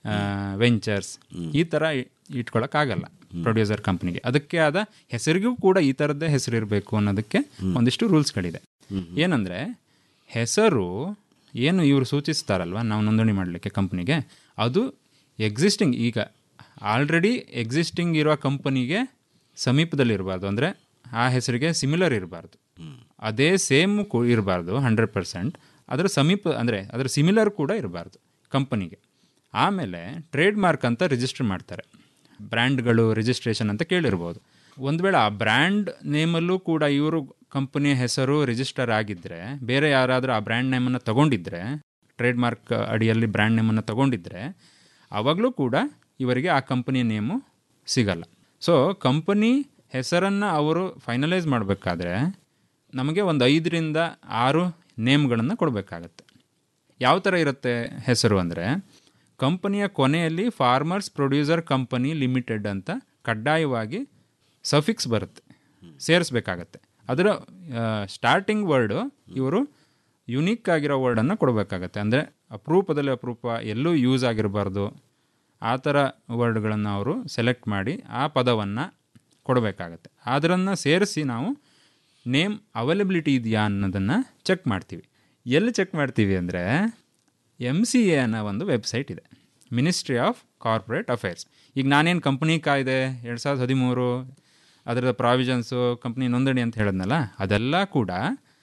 I: ventures ಈ ಥರ ಇ- ಇಟ್ಕೊಳಕ್ಕಾಗಲ್ಲ ಪ್ರೊಡ್ಯೂಸರ್ ಕಂಪ್ನಿಗೆ ಅದಕ್ಕೆ ಆದ ಹೆಸರಿಗೂ ಕೂಡ ಈ ಥರದ್ದೇ ಹೆಸರು ಇರಬೇಕು ಅನ್ನೋದಕ್ಕೆ ಒಂದಿಷ್ಟು ರೂಲ್ಸ್ಗಳಿದೆ ಏನಂದರೆ ಹೆಸರು ಏನು ಇವರು ಸೂಚಿಸ್ತಾರಲ್ವ ನಾವು ನೋಂದಣಿ ಮಾಡಲಿಕ್ಕೆ ಕಂಪ್ನಿಗೆ ಅದು ಎಕ್ಸಿಸ್ಟಿಂಗ್ ಈಗ ಆಲ್ರೆಡಿ ಎಕ್ಸಿಸ್ಟಿಂಗ್ ಇರೋ ಕಂಪನಿಗೆ ಸಮೀಪದಲ್ಲಿ ಇರಬಾರ್ದು ಅಂದರೆ ಆ ಹೆಸರಿಗೆ ಸಿಮಿಲರ್ ಇರಬಾರ್ದು ಅದೇ ಸೇಮ್ ಇರಬಾರ್ದು ಹಂಡ್ರೆಡ್ ಪರ್ಸೆಂಟ್ ಅದರ ಸಮೀಪ ಅಂದರೆ ಅದರ ಸಿಮಿಲರ್ ಕೂಡ ಇರಬಾರ್ದು ಕಂಪನಿಗೆ ಆಮೇಲೆ ಟ್ರೇಡ್ ಮಾರ್ಕ್ ಅಂತ ರಿಜಿಸ್ಟರ್ ಮಾಡ್ತಾರೆ ಬ್ರ್ಯಾಂಡ್ಗಳು ರಿಜಿಸ್ಟ್ರೇಷನ್ ಅಂತ ಕೇಳಿರ್ಬೋದು ಒಂದು ವೇಳೆ ಆ ಬ್ರ್ಯಾಂಡ್ ನೇಮಲ್ಲೂ ಕೂಡ ಇವರು ಕಂಪನಿಯ ಹೆಸರು ರಿಜಿಸ್ಟರ್ ಆಗಿದ್ದರೆ ಬೇರೆ ಯಾರಾದರೂ ಆ ಬ್ರ್ಯಾಂಡ್ ನೇಮನ್ನು ತಗೊಂಡಿದ್ರೆ ಟ್ರೇಡ್ ಮಾರ್ಕ್ ಅಡಿಯಲ್ಲಿ ಬ್ರ್ಯಾಂಡ್ ನೇಮನ್ನು ತಗೊಂಡಿದ್ರೆ ಆವಾಗಲೂ ಕೂಡ ಇವರಿಗೆ ಆ ಕಂಪನಿಯ ನೇಮು ಸಿಗಲ್ಲ ಸೊ ಕಂಪನಿ ಹೆಸರನ್ನು ಅವರು ಫೈನಲೈಸ್ ಮಾಡಬೇಕಾದ್ರೆ ನಮಗೆ ಒಂದು ಐದರಿಂದ ಆರು ನೇಮ್ಗಳನ್ನು ಕೊಡಬೇಕಾಗತ್ತೆ ಯಾವ ಥರ ಇರುತ್ತೆ ಹೆಸರು ಅಂದರೆ ಕಂಪನಿಯ ಕೊನೆಯಲ್ಲಿ ಫಾರ್ಮರ್ಸ್ ಪ್ರೊಡ್ಯೂಸರ್ ಕಂಪನಿ ಲಿಮಿಟೆಡ್ ಅಂತ ಕಡ್ಡಾಯವಾಗಿ ಸಫಿಕ್ಸ್ ಬರುತ್ತೆ ಸೇರಿಸ್ಬೇಕಾಗತ್ತೆ ಅದರ ಸ್ಟಾರ್ಟಿಂಗ್ ವರ್ಡು ಇವರು ಯುನೀಕ್ ಆಗಿರೋ ವರ್ಡನ್ನು ಕೊಡಬೇಕಾಗತ್ತೆ ಅಂದರೆ ಅಪರೂಪದಲ್ಲಿ ಅಪರೂಪ ಎಲ್ಲೂ ಯೂಸ್ ಆಗಿರಬಾರ್ದು ಆ ಥರ ವರ್ಡ್ಗಳನ್ನು ಅವರು ಸೆಲೆಕ್ಟ್ ಮಾಡಿ ಆ ಪದವನ್ನು ಕೊಡಬೇಕಾಗತ್ತೆ ಅದನ್ನು ಸೇರಿಸಿ ನಾವು ನೇಮ್ ಅವೈಲಬಿಲಿಟಿ ಇದೆಯಾ ಅನ್ನೋದನ್ನು ಚೆಕ್ ಮಾಡ್ತೀವಿ ಎಲ್ಲಿ ಚೆಕ್ ಮಾಡ್ತೀವಿ ಅಂದರೆ ಎಮ್ ಸಿ ಎ ಅನ್ನೋ ಒಂದು ವೆಬ್ಸೈಟ್ ಇದೆ ಮಿನಿಸ್ಟ್ರಿ ಆಫ್ ಕಾರ್ಪೊರೇಟ್ ಅಫೇರ್ಸ್ ಈಗ ನಾನೇನು ಕಂಪ್ನಿ ಕಾಯ್ದೆ ಎರಡು ಸಾವಿರದ ಹದಿಮೂರು ಅದರ ಪ್ರಾವಿಷನ್ಸು ಕಂಪ್ನಿ ನೋಂದಣಿ ಅಂತ ಹೇಳಿದ್ನಲ್ಲ ಅದೆಲ್ಲ ಕೂಡ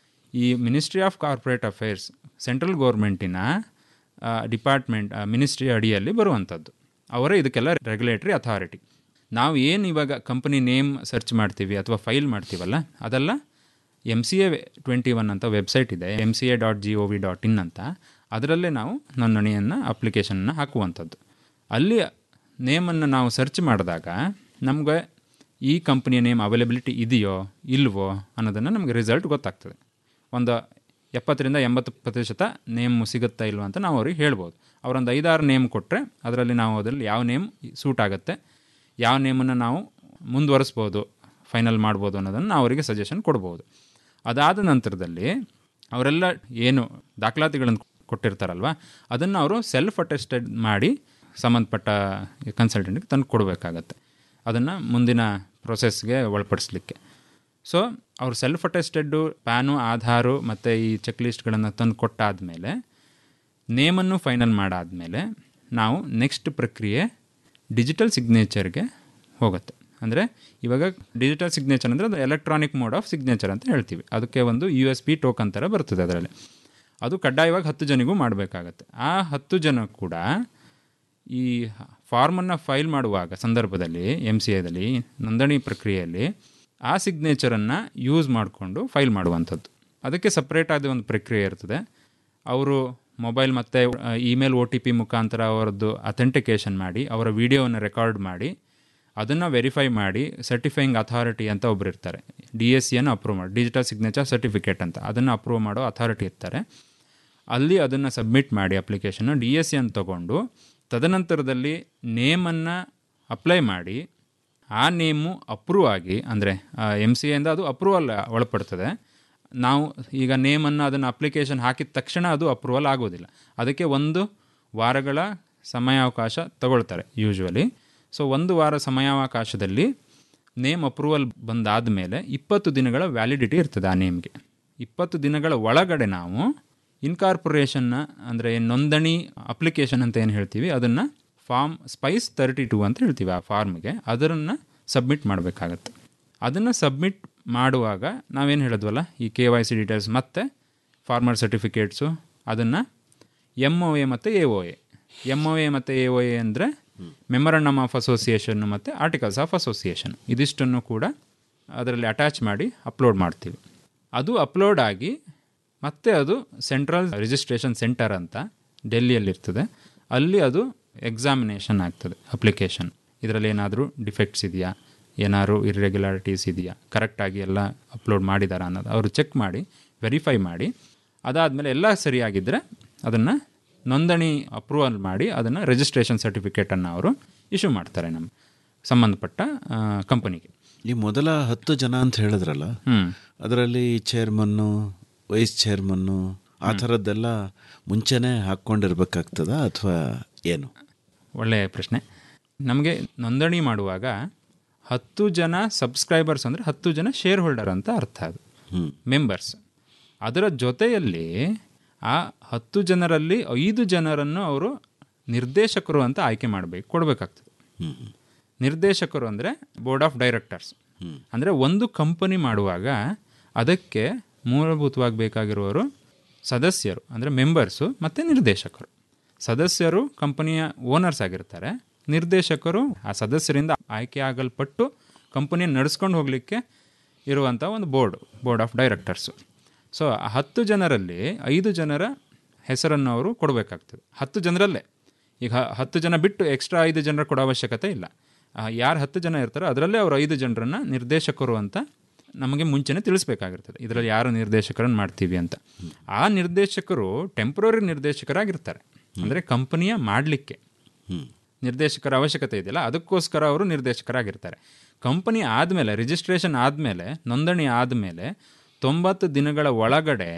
I: ಈ ministry of corporate affairs central ಗೌರ್ಮೆಂಟಿನ ಡಿಪಾರ್ಟ್ಮೆಂಟ್ ಮಿನಿಸ್ಟ್ರಿ ಅಡಿಯಲ್ಲಿ ಬರುವಂಥದ್ದು ಅವರೇ ಇದಕ್ಕೆಲ್ಲ ರೆಗ್ಯುಲೇಟರಿ ಅಥಾರಿಟಿ ನಾವು ಏನು ಇವಾಗ ಕಂಪನಿ ನೇಮ್ ಸರ್ಚ್ ಮಾಡ್ತೀವಿ ಅಥವಾ ಫೈಲ್ ಮಾಡ್ತೀವಲ್ಲ ಅದೆಲ್ಲ M C A twenty one ಅಂತ ವೆಬ್ಸೈಟ್ ಇದೆ M C A dot G O V dot in ಅಂತ ಅದರಲ್ಲೇ ನಾವು ನೋಂದಣಿಯನ್ನು ಅಪ್ಲಿಕೇಶನ್ನ ಹಾಕುವಂಥದ್ದು ಅಲ್ಲಿ ನೇಮನ್ನು ನಾವು ಸರ್ಚ್ ಮಾಡಿದಾಗ ನಮಗೆ ಈ ಕಂಪ್ನಿಯ ನೇಮ್ ಅವೈಲಬಿಲಿಟಿ ಇದೆಯೋ ಇಲ್ವೋ ಅನ್ನೋದನ್ನು ನಮಗೆ ರಿಸಲ್ಟ್ ಗೊತ್ತಾಗ್ತದೆ ಒಂದು ಎಪ್ಪತ್ತರಿಂದ ಎಂಬತ್ತು ಪ್ರತಿಶತ ನೇಮ್ ಸಿಗುತ್ತಾ ಇಲ್ವೋ ಅಂತ ನಾವು ಅವ್ರಿಗೆ ಹೇಳ್ಬೋದು ಅವರೊಂದು ಐದಾರು ನೇಮ್ ಕೊಟ್ಟರೆ ಅದರಲ್ಲಿ ನಾವು ಅದರಲ್ಲಿ ಯಾವ ನೇಮ್ ಸೂಟ್ ಆಗುತ್ತೆ ಯಾವ ನೇಮನ್ನು ನಾವು ಮುಂದುವರಿಸ್ಬೋದು ಫೈನಲ್ ಮಾಡ್ಬೋದು ಅನ್ನೋದನ್ನು ನಾವು ಅವರಿಗೆ ಸಜೆಷನ್ ಕೊಡ್ಬೋದು ಅದಾದ ನಂತರದಲ್ಲಿ ಅವರೆಲ್ಲ ಏನು ದಾಖಲಾತಿಗಳನ್ನು ಕೊಟ್ಟಿರ್ತಾರಲ್ವ ಅದನ್ನು ಅವರು ಸೆಲ್ಫ್ ಅಟೆಸ್ಟೆಡ್ ಮಾಡಿ ಸಂಬಂಧಪಟ್ಟ ಕನ್ಸಲ್ಟೆಂಟ್ಗೆ ತಂದು ಕೊಡಬೇಕಾಗತ್ತೆ ಅದನ್ನು ಮುಂದಿನ ಪ್ರೊಸೆಸ್ಗೆ ಒಳಪಡಿಸ್ಲಿಕ್ಕೆ ಸೊ ಅವ್ರು ಸೆಲ್ಫ್ ಅಟೆಸ್ಟೆಡ್ಡು ಪ್ಯಾನು ಆಧಾರು ಮತ್ತು ಈ ಚೆಕ್ ಲಿಸ್ಟ್ಗಳನ್ನು ತಂದು ಕೊಟ್ಟಾದಮೇಲೆ ನೇಮನ್ನು ಫೈನಲ್ ಮಾಡಾದಮೇಲೆ ನಾವು ನೆಕ್ಸ್ಟ್ ಪ್ರಕ್ರಿಯೆ ಡಿಜಿಟಲ್ ಸಿಗ್ನೇಚರ್ಗೆ ಹೋಗುತ್ತೆ ಅಂದರೆ ಇವಾಗ ಡಿಜಿಟಲ್ ಸಿಗ್ನೇಚರ್ ಅಂದರೆ ಅದು ಎಲೆಕ್ಟ್ರಾನಿಕ್ ಮೋಡ್ ಆಫ್ ಸಿಗ್ನೇಚರ್ ಅಂತ ಹೇಳ್ತೀವಿ ಅದಕ್ಕೆ ಒಂದು ಯು ಎಸ್ ಪಿ ಟೋಕನ್ ಥರ ಬರ್ತದೆ ಅದರಲ್ಲಿ ಅದು ಕಡ್ಡಾಯವಾಗಿ ಹತ್ತು ಜನಿಗೂ ಮಾಡಬೇಕಾಗತ್ತೆ ಆ ಹತ್ತು ಜನ ಕೂಡ ಈ ಫಾರ್ಮನ್ನು ಫೈಲ್ ಮಾಡುವಾಗ ಸಂದರ್ಭದಲ್ಲಿ ಎಮ್ ಸಿ ಎದಲ್ಲಿ ನೋಂದಣಿ ಪ್ರಕ್ರಿಯೆಯಲ್ಲಿ ಆ ಸಿಗ್ನೇಚರನ್ನು ಯೂಸ್ ಮಾಡಿಕೊಂಡು ಫೈಲ್ ಮಾಡುವಂಥದ್ದು ಅದಕ್ಕೆ ಸಪ್ರೇಟ್ ಆದ ಒಂದು ಪ್ರಕ್ರಿಯೆ ಇರ್ತದೆ ಅವರು ಮೊಬೈಲ್ ಮತ್ತು ಇಮೇಲ್ ಒ ಟಿ ಪಿ ಮುಖಾಂತರ ಅವರದ್ದು ಅಥೆಂಟಿಕೇಷನ್ ಮಾಡಿ ಅವರ ವಿಡಿಯೋವನ್ನು ರೆಕಾರ್ಡ್ ಮಾಡಿ ಅದನ್ನು ವೆರಿಫೈ ಮಾಡಿ ಸರ್ಟಿಫೈಯಿಂಗ್ ಅಥಾರಿಟಿ ಅಂತ ಒಬ್ಬರು ಇರ್ತಾರೆ ಡಿ ಎಸ್ ಸಿಯನ್ನು ಅಪ್ರೂವ್ ಮಾಡಿ ಡಿಜಿಟಲ್ ಸಿಗ್ನೇಚರ್ ಸರ್ಟಿಫಿಕೇಟ್ ಅಂತ ಅದನ್ನು ಅಪ್ರೂವ್ ಮಾಡೋ ಅಥಾರಿಟಿ ಇರ್ತಾರೆ ಅಲ್ಲಿ ಅದನ್ನು ಸಬ್ಮಿಟ್ ಮಾಡಿ ಅಪ್ಲಿಕೇಶನ್ನು ಡಿ ಎಸ್ ಸಿ ಅನ್ನು ತೊಗೊಂಡು ತದನಂತರದಲ್ಲಿ ನೇಮನ್ನು ಅಪ್ಲೈ ಮಾಡಿ ಆ ನೇಮು ಅಪ್ರೂವ್ ಆಗಿ ಅಂದರೆ ಎಮ್ ಸಿ ಎಯಿಂದ ಅದು ಅಪ್ರೂವಲ್ ಒಳಪಡ್ತದೆ ನಾವು ಈಗ ನೇಮನ್ನು ಅದನ್ನು ಅಪ್ಲಿಕೇಶನ್ ಹಾಕಿದ ತಕ್ಷಣ ಅದು ಅಪ್ರೂವಲ್ ಆಗೋದಿಲ್ಲ ಅದಕ್ಕೆ ಒಂದು ವಾರಗಳ ಸಮಯಾವಕಾಶ ತಗೊಳ್ತಾರೆ ಯೂಶ್ವಲಿ ಸೊ ಒಂದು ವಾರ ಸಮಯಾವಕಾಶದಲ್ಲಿ ನೇಮ್ ಅಪ್ರೂವಲ್ ಬಂದಾದ ಮೇಲೆ ಇಪ್ಪತ್ತು ದಿನಗಳ ವ್ಯಾಲಿಡಿಟಿ ಇರ್ತದೆ ಆ ನೇಮ್ಗೆ ಇಪ್ಪತ್ತು ದಿನಗಳ ಒಳಗಡೆ ನಾವು ಇನ್ಕಾರ್ಪೊರೇಷನ್ನ ಅಂದರೆ ನೋಂದಣಿ ಅಪ್ಲಿಕೇಶನ್ ಅಂತ ಏನು ಹೇಳ್ತೀವಿ ಅದನ್ನು ಫಾರ್ಮ್ ಸ್ಪೈಸ್ ತರ್ಟಿ ಟೂ ಅಂತ ಹೇಳ್ತೀವಿ ಆ ಫಾರ್ಮ್ಗೆ ಅದನ್ನು ಸಬ್ಮಿಟ್ ಮಾಡಬೇಕಾಗತ್ತೆ ಅದನ್ನು ಸಬ್ಮಿಟ್ ಮಾಡುವಾಗ ನಾವೇನು ಹೇಳಿದ್ವಲ್ಲ ಈ ಕೆ ವೈ ಸಿ ಡೀಟೇಲ್ಸ್ ಮತ್ತು ಫಾರ್ಮರ್ ಸರ್ಟಿಫಿಕೇಟ್ಸು ಅದನ್ನು ಎಮ್ ಒ ಎ ಮತ್ತು A O A M O A ಮತ್ತು ಎ ಒ ಎ ಅಂದರೆ ಮೆಮರಂಡಮ್ ಆಫ್ ಅಸೋಸಿಯೇಷನ್ ಮತ್ತು ಆರ್ಟಿಕಲ್ಸ್ ಆಫ್ ಅಸೋಸಿಯೇಷನ್ ಇದಿಷ್ಟನ್ನು ಕೂಡ ಅದರಲ್ಲಿ ಅಟ್ಯಾಚ್ ಮಾಡಿ ಅಪ್ಲೋಡ್ ಮಾಡ್ತೀವಿ ಅದು ಅಪ್ಲೋಡ್ ಆಗಿ ಮತ್ತೆ ಅದು ಸೆಂಟ್ರಲ್ ರಿಜಿಸ್ಟ್ರೇಷನ್ ಸೆಂಟರ್ ಅಂತ ಡೆಲ್ಲಿಯಲ್ಲಿರ್ತದೆ ಅಲ್ಲಿ ಅದು ಎಕ್ಸಾಮಿನೇಷನ್ ಆಗ್ತದೆ ಅಪ್ಲಿಕೇಶನ್ ಇದರಲ್ಲಿ ಏನಾದರೂ ಡಿಫೆಕ್ಟ್ಸ್ ಇದೆಯಾ ಏನಾದ್ರು ಇರ್ರೆಗ್ಯುಲಾರಿಟೀಸ್ ಇದೆಯಾ ಕರೆಕ್ಟಾಗಿ ಎಲ್ಲ ಅಪ್ಲೋಡ್ ಮಾಡಿದಾರಾ ಅನ್ನೋದು ಅವರು ಚೆಕ್ ಮಾಡಿ ವೆರಿಫೈ ಮಾಡಿ ಅದಾದಮೇಲೆ ಎಲ್ಲ ಸರಿಯಾಗಿದ್ದರೆ ಅದನ್ನು ನೋಂದಣಿ ಅಪ್ರೂವಲ್ ಮಾಡಿ ಅದನ್ನು ರಿಜಿಸ್ಟ್ರೇಷನ್ ಸರ್ಟಿಫಿಕೇಟನ್ನು ಅವರು ಇಶ್ಯೂ ಮಾಡ್ತಾರೆ ನಮ್ಮ ಸಂಬಂಧಪಟ್ಟ ಕಂಪನಿಗೆ
H: ಈ ಮೊದಲ ಹತ್ತು ಜನ ಅಂತ ಹೇಳಿದ್ರಲ್ಲ
I: ಹ್ಮ್.
H: ಅದರಲ್ಲಿ ಚೇರ್ಮನ್ನು ವೈಸ್ ಚೇರ್ಮನ್ನು ಆ ಥರದ್ದೆಲ್ಲ ಮುಂಚೆನೇ ಹಾಕ್ಕೊಂಡಿರ್ಬೇಕಾಗ್ತದ ಅಥವಾ ಏನು
I: ಒಳ್ಳೆಯ ಪ್ರಶ್ನೆ ನಮಗೆ ನೋಂದಣಿ ಮಾಡುವಾಗ ಹತ್ತು ಜನ ಸಬ್ಸ್ಕ್ರೈಬರ್ಸ್ ಅಂದರೆ ಹತ್ತು ಜನ ಶೇರ್ ಹೋಲ್ಡರ್ ಅಂತ ಅರ್ಥ ಅದು ಮೆಂಬರ್ಸ್ ಅದರ ಜೊತೆಯಲ್ಲಿ ಆ ಹತ್ತು ಜನರಲ್ಲಿ ಐದು ಜನರನ್ನು ಅವರು ನಿರ್ದೇಶಕರು ಅಂತ ಆಯ್ಕೆ ಮಾಡಬೇಕು ಕೊಡಬೇಕಾಗ್ತದೆ ನಿರ್ದೇಶಕರು ಅಂದರೆ ಬೋರ್ಡ್ ಆಫ್ ಡೈರೆಕ್ಟರ್ಸ್ ಅಂದರೆ ಒಂದು ಕಂಪನಿ ಮಾಡುವಾಗ ಅದಕ್ಕೆ ಮೂಲಭೂತವಾಗಿ ಬೇಕಾಗಿರುವವರು ಸದಸ್ಯರು ಅಂದರೆ ಮೆಂಬರ್ಸು ಮತ್ತು ನಿರ್ದೇಶಕರು ಸದಸ್ಯರು ಕಂಪನಿಯ ಓನರ್ಸ್ ಆಗಿರ್ತಾರೆ ನಿರ್ದೇಶಕರು ಆ ಸದಸ್ಯರಿಂದ ಆಯ್ಕೆ ಆಗಲ್ಪಟ್ಟು ಕಂಪನಿ ನಡೆಸ್ಕೊಂಡು ಹೋಗಲಿಕ್ಕೆ ಇರುವಂಥ ಒಂದು board board of directors so ಆ ಹತ್ತು ಜನರಲ್ಲಿ ಐದು ಜನರ ಹೆಸರನ್ನು ಅವರು ಕೊಡಬೇಕಾಗ್ತದೆ ಹತ್ತು ಜನರಲ್ಲೇ ಈಗ ಹ- ಹತ್ತು ಜನ ಬಿಟ್ಟು ಎಕ್ಸ್ಟ್ರಾ ಐದು ಜನರ ಕೊಡೋ ಅವಶ್ಯಕತೆ ಇಲ್ಲ ಯಾರು ಹತ್ತು ಜನ ಇರ್ತಾರೋ ಅದರಲ್ಲೇ ಅವರು ಐದು ಜನರನ್ನು ನಿರ್ದೇಶಕರು ಅಂತ ನಮಗೆ ಮುಂಚೆನೇ ತಿಳಿಸ್ಬೇಕಾಗಿರ್ತದೆ ಇದರಲ್ಲಿ ಯಾರು ನಿರ್ದೇಶಕರನ್ನು ಮಾಡ್ತೀವಿ ಅಂತ ಆ ನಿರ್ದೇಶಕರು ಟೆಂಪ್ರರಿ ನಿರ್ದೇಶಕರಾಗಿರ್ತಾರೆ ಅಂದರೆ ಕಂಪನಿಯ ಮಾಡಲಿಕ್ಕೆ ನಿರ್ದೇಶಕರ ಅವಶ್ಯಕತೆ ಇದೆಯಲ್ಲ ಅದಕ್ಕೋಸ್ಕರ ಅವರು ನಿರ್ದೇಶಕರಾಗಿರ್ತಾರೆ ಕಂಪನಿ ಆದಮೇಲೆ ರಿಜಿಸ್ಟ್ರೇಷನ್ ಆದಮೇಲೆ ನೋಂದಣಿ ಆದಮೇಲೆ ತೊಂಬತ್ತು ದಿನಗಳ ಒಳಗಡೆ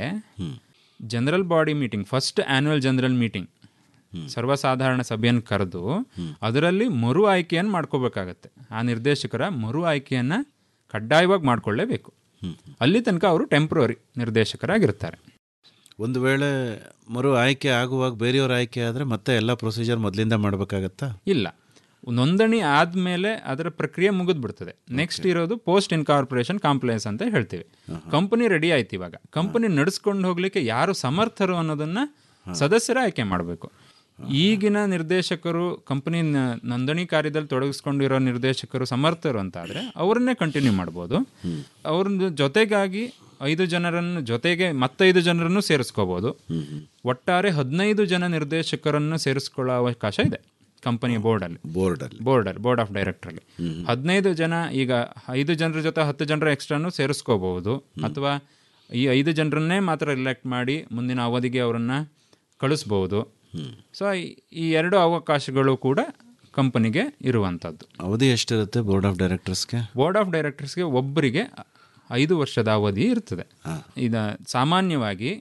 I: general body meeting first annual general meeting ಸರ್ವಸಾಧಾರಣ ಸಭೆಯನ್ನು ಕರೆದು ಅದರಲ್ಲಿ ಮರು ಆಯ್ಕೆಯನ್ನು ಮಾಡ್ಕೋಬೇಕಾಗತ್ತೆ ಆ ನಿರ್ದೇಶಕರ ಮರು ಆಯ್ಕೆಯನ್ನು ಕಡ್ಡಾಯವಾಗಿ ಮಾಡಿಕೊಳ್ಳೇಬೇಕು ಅಲ್ಲಿ ತನಕ ಅವರು ಟೆಂಪ್ರರಿ ನಿರ್ದೇಶಕರಾಗಿರ್ತಾರೆ
H: ಒಂದು ವೇಳೆ ಮರು ಆಯ್ಕೆ ಆಗುವಾಗ ಬೇರೆಯವ್ರ ಆಯ್ಕೆ ಆದರೆ ಮತ್ತೆ ಎಲ್ಲ ಪ್ರೊಸೀಜರ್ ಮೊದಲಿಂದ ಮಾಡಬೇಕಾಗತ್ತಾ
I: ಇಲ್ಲ ನೋಂದಣಿ ಆದಮೇಲೆ ಅದರ ಪ್ರಕ್ರಿಯೆ ಮುಗಿದು ಬಿಡ್ತದೆ ನೆಕ್ಸ್ಟ್ ಇರೋದು ಪೋಸ್ಟ್ ಇನ್ಕಾರ್ಪೊರೇಷನ್ ಕಾಂಪ್ಲೈನ್ಸ್ ಅಂತ ಹೇಳ್ತೀವಿ ಕಂಪನಿ ರೆಡಿ ಆಯ್ತು ಇವಾಗ ಕಂಪನಿ ನಡೆಸ್ಕೊಂಡು ಹೋಗ್ಲಿಕ್ಕೆ ಯಾರು ಸಮರ್ಥರು ಅನ್ನೋದನ್ನ ಸದಸ್ಯರ ಆಯ್ಕೆ ಮಾಡಬೇಕು ಈಗಿನ ನಿರ್ದೇಶಕರು ಕಂಪನಿ ನೋಂದಣಿ ಕಾರ್ಯದಲ್ಲಿ ತೊಡಗಿಸ್ಕೊಂಡಿರೋ ನಿರ್ದೇಶಕರು ಸಮರ್ಥರು ಅಂತ ಆದರೆ ಅವರನ್ನೇ ಕಂಟಿನ್ಯೂ ಮಾಡ್ಬೋದು ಅವ್ರ ಜೊತೆಗಾಗಿ ಐದು ಜನರನ್ನು ಜೊತೆಗೆ ಮತ್ತೈದು ಜನರನ್ನು ಸೇರಿಸ್ಕೋಬೋದು ಒಟ್ಟಾರೆ ಹದಿನೈದು ಜನ ನಿರ್ದೇಶಕರನ್ನು ಸೇರಿಸ್ಕೊಳ್ಳೋ ಅವಕಾಶ ಇದೆ ಕಂಪನಿಯ ಬೋರ್ಡಲ್ಲಿ
H: ಬೋರ್ಡಲ್ಲಿ
I: ಬೋರ್ಡಲ್ಲಿ ಬೋರ್ಡ್ ಆಫ್ ಡೈರೆಕ್ಟ್ರಲ್ಲಿ ಹದಿನೈದು ಜನ ಈಗ ಐದು ಜನರ ಜೊತೆ ಹತ್ತು ಜನರ ಎಕ್ಸ್ಟ್ರಾನು ಸೇರಿಸ್ಕೋಬಹುದು ಅಥವಾ ಈ ಐದು ಜನರನ್ನೇ ಮಾತ್ರ ರಿಲೆಕ್ಟ್ ಮಾಡಿ ಮುಂದಿನ ಅವಧಿಗೆ ಅವರನ್ನು ಕಳಿಸ್ಬೋದು ಸೊ ಈ ಎರಡು ಅವಕಾಶಗಳು ಕೂಡ ಕಂಪನಿಗೆ ಇರುವಂಥದ್ದು
H: ಅವಧಿ ಎಷ್ಟಿರುತ್ತೆ ಬೋರ್ಡ್ ಆಫ್ ಡೈರೆಕ್ಟರ್ಸ್ಗೆ
I: ಬೋರ್ಡ್ ಆಫ್ ಡೈರೆಕ್ಟರ್ಸ್ಗೆ ಒಬ್ಬರಿಗೆ ಐದು ವರ್ಷದ ಅವಧಿ ಇರ್ತದೆ ಇದು ಸಾಮಾನ್ಯವಾಗಿ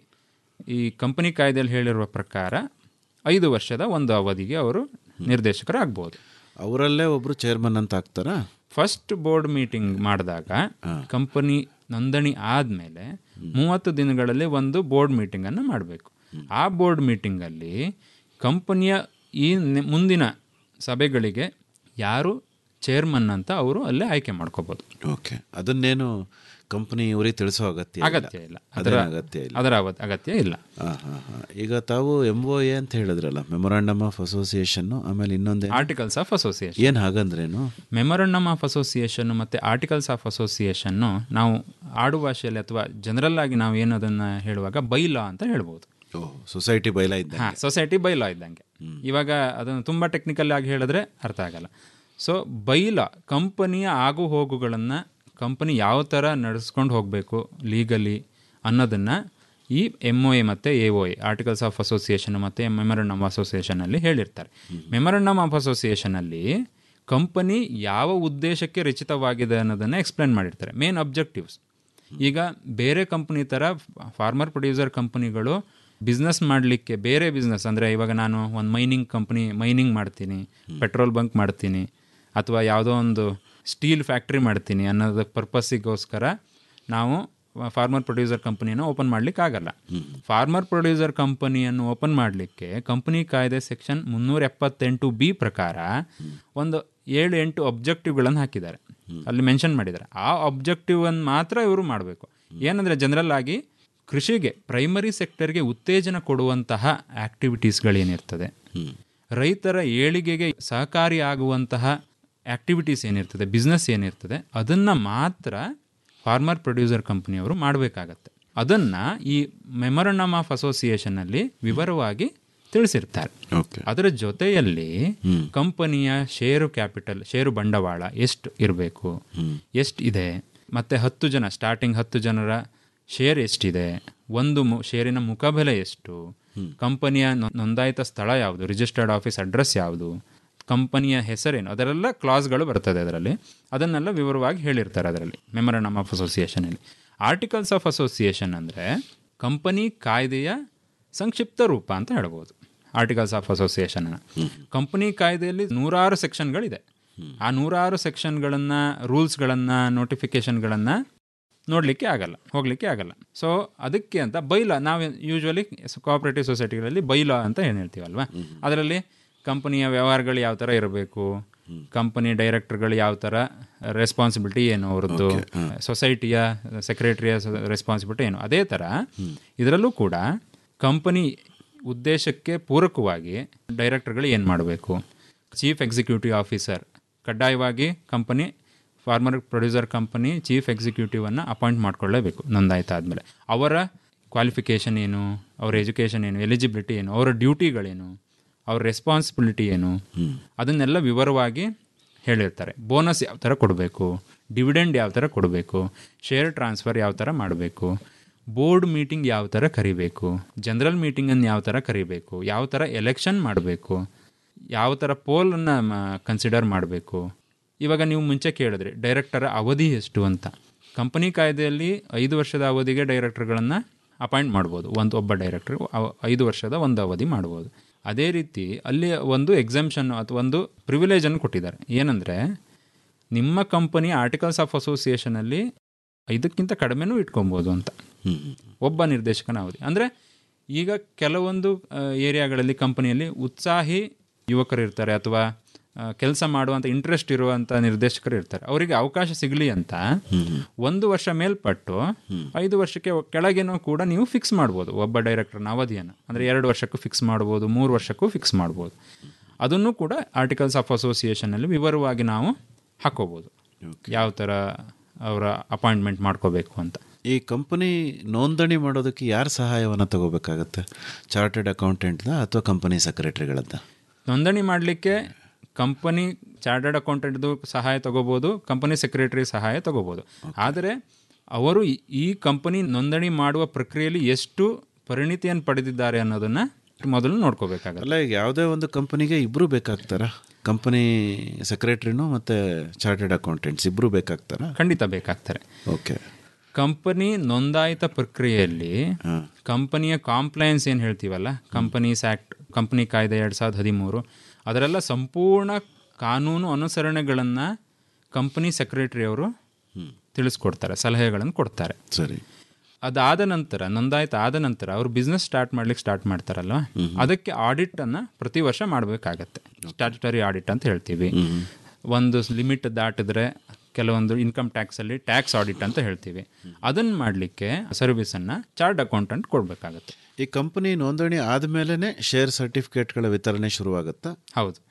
I: ಈ ಕಂಪನಿ ಕಾಯ್ದೆಯಲ್ಲಿ ಹೇಳಿರುವ ಪ್ರಕಾರ ಐದು ವರ್ಷದ ಒಂದು ಅವಧಿಗೆ ಅವರು ನಿರ್ದೇಶಕರಾಗ್ಬೋದು
H: ಅವರಲ್ಲೇ ಒಬ್ರು ಚೇರ್ಮನ್ ಅಂತ ಆಗ್ತಾರಾ
I: ಫಸ್ಟ್ ಬೋರ್ಡ್ ಮೀಟಿಂಗ್ ಮಾಡಿದಾಗ ಕಂಪನಿ ನೋಂದಣಿ ಆದಮೇಲೆ ಮೂವತ್ತು ದಿನಗಳಲ್ಲಿ ಒಂದು ಬೋರ್ಡ್ ಮೀಟಿಂಗನ್ನು ಮಾಡಬೇಕು ಆ ಬೋರ್ಡ್ ಮೀಟಿಂಗಲ್ಲಿ ಕಂಪನಿಯ ಈ ನೆ- ಮುಂದಿನ ಸಭೆಗಳಿಗೆ ಯಾರು ಚೇರ್ಮನ್ ಅಂತ ಅವರು ಅಲ್ಲೇ ಆಯ್ಕೆ ಮಾಡ್ಕೋಬೋದು
H: ಓಕೆ ಅದನ್ನೇನು ಕಂಪನಿ ಇವರಿಗೆ ತಿಳಿಸೋ ಅಗತ್ಯ ಇಲ್ಲ.
I: ಅಗತ್ಯ ಇಲ್ಲ
H: ಅದರ
I: ಅದರ
H: ಅಗತ್ಯ ಇಲ್ಲ
I: ಅದರ ಅವ- ಅಗತ್ಯ ಇಲ್ಲ
H: ಹಾಂ ಹಾಂ ಹಾಂ ಈಗ ತಾವು ಎಮ್ ಒ ಎ ಅಂತ ಹೇಳಿದ್ರಲ್ಲ ಮೆಮೊರಾಂಡಮ್ ಆಫ್ ಅಸೋಸಿಯೇಷನ್ನು ಆಮೇಲೆ ಇನ್ನೊಂದೇ
I: ಆರ್ಟಿಕಲ್ಸ್ ಆಫ್ ಅಸೋಸಿಯೇಷನ್
H: ಏನು ಹಾಗಂದ್ರೇನು
I: ಮೆಮೊರಂಡಮ್ ಆಫ್ ಅಸೋಸಿಯೇಷನ್ ಮತ್ತು ಆರ್ಟಿಕಲ್ಸ್ ಆಫ್ ಅಸೋಸಿಯೇಷನ್ನು ನಾವು ಆಡು ಭಾಷೆಯಲ್ಲಿ ಅಥವಾ ಜನರಲ್ ಆಗಿ ನಾವು ಏನು ಅದನ್ನು ಹೇಳುವಾಗ ಬೈಲಾ ಅಂತ ಹೇಳ್ಬೋದು
H: ಓ ಸೊಸೈಟಿ ಬೈಲ ಇದ್ದ
I: ಹಾಂ ಸೊಸೈಟಿ ಬೈಲಾ ಇದ್ದಂಗೆ ಇವಾಗ ಅದನ್ನು ತುಂಬ ಟೆಕ್ನಿಕಲ್ ಆಗಿ ಹೇಳಿದ್ರೆ ಅರ್ಥ ಆಗಲ್ಲ ಸೊ ಬೈಲಾ ಕಂಪನಿಯ ಆಗು ಹೋಗುಗಳನ್ನು ಕಂಪನಿ ಯಾವ ಥರ ನಡೆಸ್ಕೊಂಡು ಹೋಗಬೇಕು ಲೀಗಲಿ ಅನ್ನೋದನ್ನು ಈ ಎಮ್ ಒ ಎ ಮತ್ತು A O A articles of association ಮತ್ತು ಮೆಮೊರಂಡಮ್ ಅಸೋಸಿಯೇಷನಲ್ಲಿ ಹೇಳಿರ್ತಾರೆ ಮೆಮೊರಂಡಮ್ ಆಫ್ ಅಸೋಸಿಯೇಷನಲ್ಲಿ ಕಂಪನಿ ಯಾವ ಉದ್ದೇಶಕ್ಕೆ ರಚಿತವಾಗಿದೆ ಅನ್ನೋದನ್ನು ಎಕ್ಸ್ಪ್ಲೇನ್ ಮಾಡಿರ್ತಾರೆ ಮೇನ್ ಅಬ್ಜೆಕ್ಟಿವ್ಸ್ ಈಗ ಬೇರೆ ಕಂಪ್ನಿ ಥರ ಫಾರ್ಮರ್ ಪ್ರೊಡ್ಯೂಸರ್ ಕಂಪನಿಗಳು ಬಿಸ್ನೆಸ್ ಮಾಡಲಿಕ್ಕೆ ಬೇರೆ ಬಿಸ್ನೆಸ್ ಅಂದರೆ ಇವಾಗ ನಾನು ಒಂದು ಮೈನಿಂಗ್ ಕಂಪ್ನಿ ಮೈನಿಂಗ್ ಮಾಡ್ತೀನಿ ಪೆಟ್ರೋಲ್ ಬಂಕ್ ಮಾಡ್ತೀನಿ ಅಥವಾ ಯಾವುದೋ ಒಂದು ಸ್ಟೀಲ್ ಫ್ಯಾಕ್ಟ್ರಿ ಮಾಡ್ತೀನಿ ಅನ್ನೋದ ಪರ್ಪಸ್ಸಿಗೋಸ್ಕರ ನಾವು ಫಾರ್ಮರ್ ಪ್ರೊಡ್ಯೂಸರ್ ಕಂಪನಿಯನ್ನು ಓಪನ್ ಮಾಡ್ಲಿಕ್ಕೆ ಆಗಲ್ಲ ಫಾರ್ಮರ್ ಪ್ರೊಡ್ಯೂಸರ್ ಕಂಪನಿಯನ್ನು ಓಪನ್ ಮಾಡಲಿಕ್ಕೆ ಕಂಪನಿ ಕಾಯ್ದೆ ಸೆಕ್ಷನ್ ಮುನ್ನೂರ ಎಪ್ಪತ್ತೆಂಟು ಬಿ ಪ್ರಕಾರ ಒಂದು ಏಳು ಎಂಟು ಅಬ್ಜೆಕ್ಟಿವ್ಗಳನ್ನು ಹಾಕಿದ್ದಾರೆ ಅಲ್ಲಿ ಮೆನ್ಷನ್ ಮಾಡಿದ್ದಾರೆ ಆ ಅಬ್ಜೆಕ್ಟಿವ್ ಅನ್ನು ಮಾತ್ರ ಇವರು ಮಾಡಬೇಕು ಏನಂದರೆ ಜನರಲ್ ಆಗಿ ಕೃಷಿಗೆ ಪ್ರೈಮರಿ ಸೆಕ್ಟರ್ಗೆ ಉತ್ತೇಜನ ಕೊಡುವಂತಹ ಆಕ್ಟಿವಿಟೀಸ್ಗಳೇನಿರ್ತದೆ ರೈತರ ಏಳಿಗೆಗೆ ಸಹಕಾರಿಯಾಗುವಂತಹ ಆಕ್ಟಿವಿಟೀಸ್ ಏನಿರ್ತದೆ ಬಿಸ್ನೆಸ್ ಏನಿರ್ತದೆ ಅದನ್ನು ಮಾತ್ರ ಫಾರ್ಮರ್ ಪ್ರೊಡ್ಯೂಸರ್ ಕಂಪನಿಯವರು ಮಾಡಬೇಕಾಗತ್ತೆ ಅದನ್ನು ಈ ಮೆಮೊರಂಡಮ್ ಆಫ್ ಅಸೋಸಿಯೇಷನ್ನಲ್ಲಿ ವಿವರವಾಗಿ ತಿಳಿಸಿರ್ತಾರೆ
H: ಓಕೆ
I: ಅದರ ಜೊತೆಯಲ್ಲಿ ಕಂಪನಿಯ ಷೇರು ಕ್ಯಾಪಿಟಲ್ ಷೇರು ಬಂಡವಾಳ ಎಷ್ಟು ಇರಬೇಕು ಎಷ್ಟು ಇದೆ ಮತ್ತೆ ಹತ್ತು ಜನ ಸ್ಟಾರ್ಟಿಂಗ್ ಹತ್ತು ಜನರ ಶೇರ್ ಎಷ್ಟಿದೆ ಒಂದು ಮು ಶೇರಿನ ಮುಖಬೆಲೆ ಎಷ್ಟು ಕಂಪನಿಯ ನೊ- ನೋಂದಾಯಿತ ಸ್ಥಳ ಯಾವುದು ರಿಜಿಸ್ಟರ್ಡ್ ಆಫೀಸ್ ಅಡ್ರೆಸ್ ಯಾವುದು ಕಂಪನಿಯ ಹೆಸರೇನು ಅದರೆಲ್ಲ ಕ್ಲಾಸ್ಗಳು ಬರ್ತದೆ ಅದರಲ್ಲಿ ಅದನ್ನೆಲ್ಲ ವಿವರವಾಗಿ ಹೇಳಿರ್ತಾರೆ ಅದರಲ್ಲಿ ಮೆಮೊರಂಡಮ್ ಆಫ್ ಅಸೋಸಿಯೇಷನಲ್ಲಿ ಆರ್ಟಿಕಲ್ಸ್ ಆಫ್ ಅಸೋಸಿಯೇಷನ್ ಅಂದರೆ ಕಂಪನಿ ಕಾಯ್ದೆಯ ಸಂಕ್ಷಿಪ್ತ ರೂಪ ಅಂತ ಹೇಳ್ಬೋದು ಆರ್ಟಿಕಲ್ಸ್ ಆಫ್ ಅಸೋಸಿಯೇಷನ್ ಕಂಪನಿ ಕಾಯ್ದೆಯಲ್ಲಿ ನೂರಾರು ಸೆಕ್ಷನ್ಗಳಿದೆ ಆ ನೂರಾರು ಸೆಕ್ಷನ್ಗಳನ್ನು ರೂಲ್ಸ್ಗಳನ್ನು ನೋಟಿಫಿಕೇಶನ್ಗಳನ್ನು ನೋಡಲಿಕ್ಕೆ ಆಗಲ್ಲ ಹೋಗಲಿಕ್ಕೆ ಆಗಲ್ಲ ಸೊ ಅದಕ್ಕೆ ಅಂತ ಬೈಲಾ ನಾವು ಯೂಶ್ವಲಿ ಕೋಆಪರೇಟಿವ್ ಸೊಸೈಟಿಗಳಲ್ಲಿ ಬೈಲಾ ಅಂತ ಏನು ಹೇಳ್ತೀವಲ್ವಾ ಅದರಲ್ಲಿ ಕಂಪನಿಯ ವ್ಯವಹಾರಗಳು ಯಾವ ಥರ ಇರಬೇಕು ಕಂಪನಿ ಡೈರೆಕ್ಟರ್ಗಳು ಯಾವ ಥರ ರೆಸ್ಪಾನ್ಸಿಬಿಲಿಟಿ ಏನು ಅವ್ರದ್ದು ಸೊಸೈಟಿಯ ಸೆಕ್ರೆಟರಿಯ ರೆಸ್ಪಾನ್ಸಿಬಿಲಿಟಿ ಏನು ಅದೇ ಥರ ಇದರಲ್ಲೂ ಕೂಡ ಕಂಪನಿ ಉದ್ದೇಶಕ್ಕೆ ಪೂರಕವಾಗಿ ಡೈರೆಕ್ಟರ್ಗಳು ಏನು ಮಾಡಬೇಕು ಚೀಫ್ ಎಕ್ಸಿಕ್ಯೂಟಿವ್ ಆಫೀಸರ್ ಕಡ್ಡಾಯವಾಗಿ company farmer producer company chief ಎಕ್ಸಿಕ್ಯೂಟಿವನ್ನು ಅಪಾಯಿಂಟ್ ಮಾಡ್ಕೊಳ್ಳೇಬೇಕು ನೋಂದಾಯಿತ ಆದಮೇಲೆ ಅವರ ಕ್ವಾಲಿಫಿಕೇಷನ್ ಏನು ಅವ್ರ ಎಜುಕೇಷನ್ ಏನು ಎಲಿಜಿಬಿಲಿಟಿ ಏನು ಅವರ ಡ್ಯೂಟಿಗಳೇನು ಅವ್ರ ರೆಸ್ಪಾನ್ಸಿಬಿಲಿಟಿ ಏನು ಅದನ್ನೆಲ್ಲ ವಿವರವಾಗಿ ಹೇಳಿರ್ತಾರೆ ಬೋನಸ್ ಯಾವ ಥರ ಕೊಡಬೇಕು ಡಿವಿಡೆಂಡ್ ಯಾವ ಥರ ಕೊಡಬೇಕು ಶೇರ್ ಟ್ರಾನ್ಸ್ಫರ್ ಯಾವ ಥರ ಮಾಡಬೇಕು ಬೋರ್ಡ್ ಮೀಟಿಂಗ್ ಯಾವ ಥರ ಕರಿಬೇಕು ಜನರಲ್ ಮೀಟಿಂಗನ್ನು ಯಾವ ಥರ ಕರಿಬೇಕು ಯಾವ ಥರ ಎಲೆಕ್ಷನ್ ಮಾಡಬೇಕು ಯಾವ ಥರ ಪೋಲನ್ನು ಕನ್ಸಿಡರ್ ಮಾಡಬೇಕು ಇವಾಗ ನೀವು ಮುಂಚೆ ಕೇಳಿದ್ರಿ ಡೈರೆಕ್ಟರ ಅವಧಿ ಎಷ್ಟು ಅಂತ ಕಂಪನಿ ಕಾಯ್ದೆಯಲ್ಲಿ ಐದು ವರ್ಷದ ಅವಧಿಗೆ ಡೈರೆಕ್ಟರ್ಗಳನ್ನು ಅಪಾಯಿಂಟ್ ಮಾಡ್ಬೋದು ಒಂದು ಒಬ್ಬ ಡೈರೆಕ್ಟರ್ ಐದು ವರ್ಷದ ಒಂದು ಅವಧಿ ಮಾಡ್ಬೋದು ಅದೇ ರೀತಿ ಅಲ್ಲಿ ಒಂದು ಎಕ್ಸಮ್ಷನ್ ಅಥವಾ ಒಂದು ಪ್ರಿವಿಲೇಜನ್ನು ಕೊಟ್ಟಿದ್ದಾರೆ ಏನಂದರೆ ನಿಮ್ಮ ಕಂಪನಿ ಆರ್ಟಿಕಲ್ಸ್ ಆಫ್ ಅಸೋಸಿಯೇಷನಲ್ಲಿ ಇದಕ್ಕಿಂತ ಕಡಿಮೆನೂ ಇಟ್ಕೊಬೋದು ಅಂತ ಒಬ್ಬ ನಿರ್ದೇಶಕನ ಅವಧಿ ಅಂದರೆ ಈಗ ಕೆಲವೊಂದು ಏರಿಯಾಗಳಲ್ಲಿ ಕಂಪನಿಯಲ್ಲಿ ಉತ್ಸಾಹಿ ಯುವಕರು ಇರ್ತಾರೆ ಅಥವಾ ಕೆಲಸ ಮಾಡುವಂಥ ಇಂಟ್ರೆಸ್ಟ್ ಇರುವಂಥ ನಿರ್ದೇಶಕರು ಇರ್ತಾರೆ ಅವರಿಗೆ ಅವಕಾಶ ಸಿಗಲಿ ಅಂತ ಒಂದು ವರ್ಷ ಮೇಲ್ಪಟ್ಟು ಐದು ವರ್ಷಕ್ಕೆ ಕೆಳಗೇನೂ ಕೂಡ ನೀವು ಫಿಕ್ಸ್ ಮಾಡ್ಬೋದು ಒಬ್ಬ ಡೈರೆಕ್ಟರ್ನ ಅವಧಿಯನ್ನು ಅಂದರೆ ಎರಡು ವರ್ಷಕ್ಕೂ ಫಿಕ್ಸ್ ಮಾಡ್ಬೋದು ಮೂರು ವರ್ಷಕ್ಕೂ ಫಿಕ್ಸ್ ಮಾಡ್ಬೋದು ಅದನ್ನು ಕೂಡ ಆರ್ಟಿಕಲ್ಸ್ ಆಫ್ ಅಸೋಸಿಯೇಷನಲ್ಲಿ ವಿವರವಾಗಿ ನಾವು ಹಾಕೋಬೋದು ಯಾವ ಥರ ಅವರ ಅಪಾಯಿಂಟ್ಮೆಂಟ್ ಮಾಡ್ಕೋಬೇಕು ಅಂತ
H: ಈ ಕಂಪನಿ ನೋಂದಣಿ ಮಾಡೋದಕ್ಕೆ ಯಾರು ಸಹಾಯವನ್ನು ತಗೋಬೇಕಾಗತ್ತೆ ಚಾರ್ಟೆಡ್ ಅಕೌಂಟೆಂಟ್ದ ಅಥವಾ ಕಂಪನಿ ಸೆಕ್ರೆಟರಿಗಳದ್ದ
I: ನೋಂದಣಿ ಮಾಡಲಿಕ್ಕೆ ಕಂಪನಿ ಚಾರ್ಟರ್ಡ್ ಅಕೌಂಟೆಂಟ್ದು ಸಹಾಯ ತಗೋಬೋದು ಕಂಪನಿ ಸೆಕ್ರೆಟರಿ ಸಹಾಯ ತಗೋಬೋದು ಆದರೆ ಅವರು ಈ- ಈ ಕಂಪನಿ ನೋಂದಣಿ ಮಾಡುವ ಪ್ರಕ್ರಿಯೆಯಲ್ಲಿ ಎಷ್ಟು ಪರಿಣಿತಿಯನ್ನು ಪಡೆದಿದ್ದಾರೆ ಅನ್ನೋದನ್ನು ಮೊದಲು ನೋಡ್ಕೋಬೇಕಾಗಲ್ಲ
H: ಅಲ್ಲ ಈಗ ಯಾವುದೇ ಒಂದು ಕಂಪನಿಗೆ ಇಬ್ಬರು ಬೇಕಾಗ್ತಾರ ಕಂಪನಿ ಸೆಕ್ರೆಟರಿನೂ ಮತ್ತು ಚಾರ್ಟೆಡ್ ಅಕೌಂಟೆಂಟ್ಸ್ ಇಬ್ಬರು ಬೇಕಾಗ್ತಾರ
I: ಖಂಡಿತ ಬೇಕಾಗ್ತಾರೆ
H: ಓಕೆ
I: ಕಂಪನಿ ನೋಂದಾಯಿತ ಪ್ರಕ್ರಿಯೆಯಲ್ಲಿ ಕಂಪನಿಯ ಕಾಂಪ್ಲಯನ್ಸ್ ಏನು ಹೇಳ್ತೀವಲ್ಲ ಕಂಪನೀಸ್ ಆ್ಯಕ್ಟ್ ಕಂಪನಿ ಕಾಯ್ದೆ ಎರಡು ಸಾವಿರದ ಹದಿಮೂರು ಅದರೆಲ್ಲ ಸಂಪೂರ್ಣ ಕಾನೂನು ಅನುಸರಣೆಗಳನ್ನು ಕಂಪನಿ ಸೆಕ್ರೆಟರಿ ಅವರು ತಿಳಿಸ್ಕೊಡ್ತಾರೆ ಸಲಹೆಗಳನ್ನು ಕೊಡ್ತಾರೆ
H: ಸರಿ
I: ಅದಾದ ನಂತರ ನೋಂದಾಯಿತ ಆದ ನಂತರ ಅವರು ಬಿಸ್ನೆಸ್ ಸ್ಟಾರ್ಟ್ ಮಾಡ್ಲಿಕ್ಕೆ ಸ್ಟಾರ್ಟ್ ಮಾಡ್ತಾರಲ್ವ ಅದಕ್ಕೆ ಆಡಿಟನ್ನು ಪ್ರತಿ ವರ್ಷ ಮಾಡಬೇಕಾಗತ್ತೆ ಸ್ಟ್ಯಾಟ್ಯುಟರಿ ಆಡಿಟ್ ಅಂತ ಹೇಳ್ತೀವಿ ಒಂದು ಲಿಮಿಟ್ ದಾಟಿದ್ರೆ ಕೆಲವೊಂದು ಇನ್ಕಮ್ ಟ್ಯಾಕ್ಸಲ್ಲಿ ಟ್ಯಾಕ್ಸ್ ಆಡಿಟ್ ಅಂತ ಹೇಳ್ತೀವಿ ಅದನ್ನು ಮಾಡಲಿಕ್ಕೆ ಸರ್ವಿಸನ್ನು ಚಾರ್ಟ್ ಅಕೌಂಟೆಂಟ್ ಕೊಡಬೇಕಾಗತ್ತೆ
H: ಈ ಕಂಪನಿ ನೋಂದಣಿ ಆದಮೇಲೆ ಶೇರ್ ಸರ್ಟಿಫಿಕೇಟ್ಗಳ ವಿತರಣೆ ಶುರುವಾಗುತ್ತಾ
I: ಹೌದು